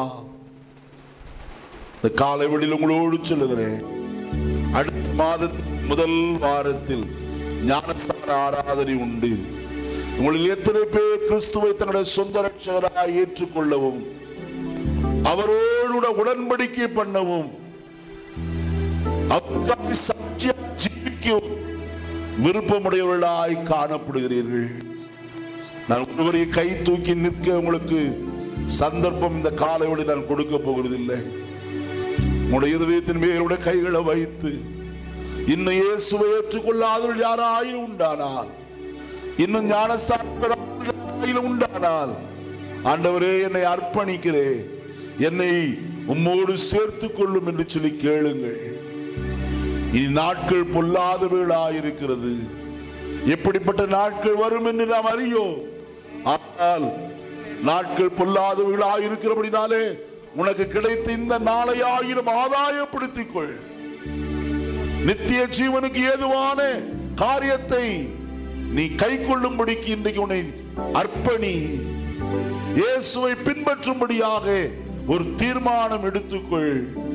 இந்த காலை வெளியில் உங்களோடு சொல்லுகிறேன் அடுத்த மாதத்தின் முதல் வாரத்தில் ஞானஸ்தான ஆராதனை உண்டு உங்களில் எத்தனை பேர் கிறிஸ்துவை தன்னுடைய சொந்த ரட்சகராய் ஏற்றுக்கொள்ளவும் அவரோடு கூட உடன்படிக்கை பண்ணவும் அவருக்காக சாட்சியாக ஜீவிக்கவும் விருப்பமுடையவர்களாய் காணப்படுகிறீர்கள் நான் ஒருவரை கை தூக்கி நிற்க உங்களுக்கு சந்தர்ப்பம் இந்த காலையோடு நான் கொடுக்க போகிறதில்லை உங்களுடைய இருதயத்தின் மேலுடைய கைகளை வைத்து இன்னும் இயேசுவை ஏற்றுக்கொள்ளாதவர்கள் யாராயும் உண்டானால் இன்னும் ஞானசார வாழ்க்கையில் உண்டானால் ஆண்டவரே என்னை அர்ப்பணிக்கிறேன் என்னை உம்மோடு சேர்த்துக் கொள்ளும் என்று சொல்லி கேளுங்கள் இனி நாட்கள் பொல்லாதவைகளாயிருக்கிறது எப்படிப்பட்ட நாட்கள் வரும் என்று நாம் அறியோம் ஆனால் நாட்கள் பொல்லாதவைகளாயிருக்கிறபடினாலே உனக்கு கிடைத்த இந்த நாளை ஆயிரம் ஆதாயப்படுத்திக் கொள் நித்திய ஜீவனுக்கு ஏதுவான காரியத்தை நீ கை கொள்ளும்படிக்கு இன்றைக்கு உன்னை அர்ப்பணி இயேசுவை பின்பற்றும்படியாக ஒரு தீர்மானம் எடுத்துக்கொள்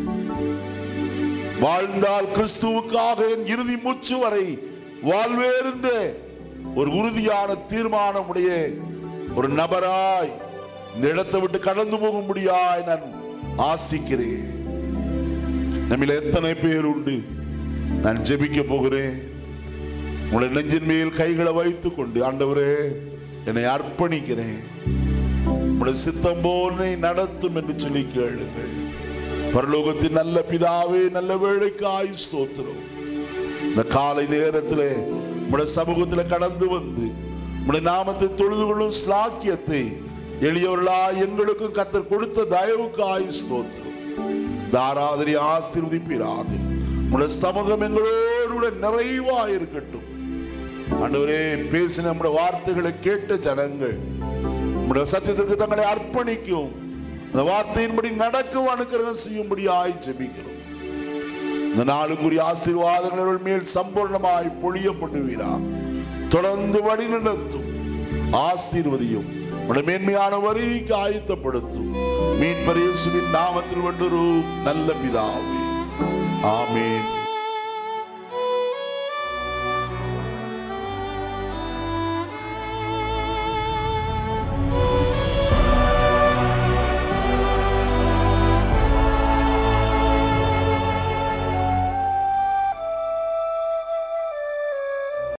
வாழ்ந்தால் கிறிஸ்துவுக்காக என் இறுதி மூச்சு வரை வாழ்வேர் என்ற ஒரு உறுதியான தீர்மானம் உடைய ஒரு நபராய் இந்த இடத்தை விட்டு கடந்து போகும்படியாய் நான் ஆசிக்கிறேன் நம்மில் எத்தனை பேர் உண்டு நான் ஜெபிக்க போகிறேன் உங்களை நெஞ்சின் மேல் கைகளை வைத்துக் கொண்டு ஆண்டவரே என்னை அர்ப்பணிக்கிறேன் உங்களுடைய சித்தம் போல நடத்தும் என்று சொல்லி கேளுங்கள் பரலோகத்தின் நல்ல பிதாவே நல்ல வேலைக்காய் ஸ்தோத்திரம் இந்த காலை நேரத்திலே உங்களுடைய சமூகத்தில் கடந்து வந்து உங்களுடைய நாமத்தை தொழுது கொள்ளும் ஸ்லாக்கியத்தை எளியவர்களாய் எங்களுக்கும் கத்தர் கொடுத்த தயவுக்காய் ஸ்தோத்திரம் தாராதிரி ஆசீர்வதிப்பீராக உங்களுடைய சமூகம் எங்களோடு கூட நிறைவா இருக்கட்டும் ஆண்டவரே பேசின நம்முடைய வார்த்தைகளை கேட்ட ஜனங்கள் நம்முடைய சத்தியத்திற்கு தங்களை அர்ப்பணிக்கும் அந்த வார்த்தையின்படி நடக்கும் அனுக்கிரகம் செய்யும்படியாய் ஜெபிக்கிறோம் இந்த நாளுக்குரிய ஆசீர்வாதங்கள் அவர்கள் மேல் சம்பூர்ணமாய் பொழிய பண்ணுவீரா தொடர்ந்து வழி நடத்தும் ஆசீர்வதியும் உடைய மேன்மையான வரிக்கு ஆயத்தப்படுத்தும் மீன்பரேசுவின் நாமத்தில் வண்டொரு நல்ல பிதாவே ஆமென்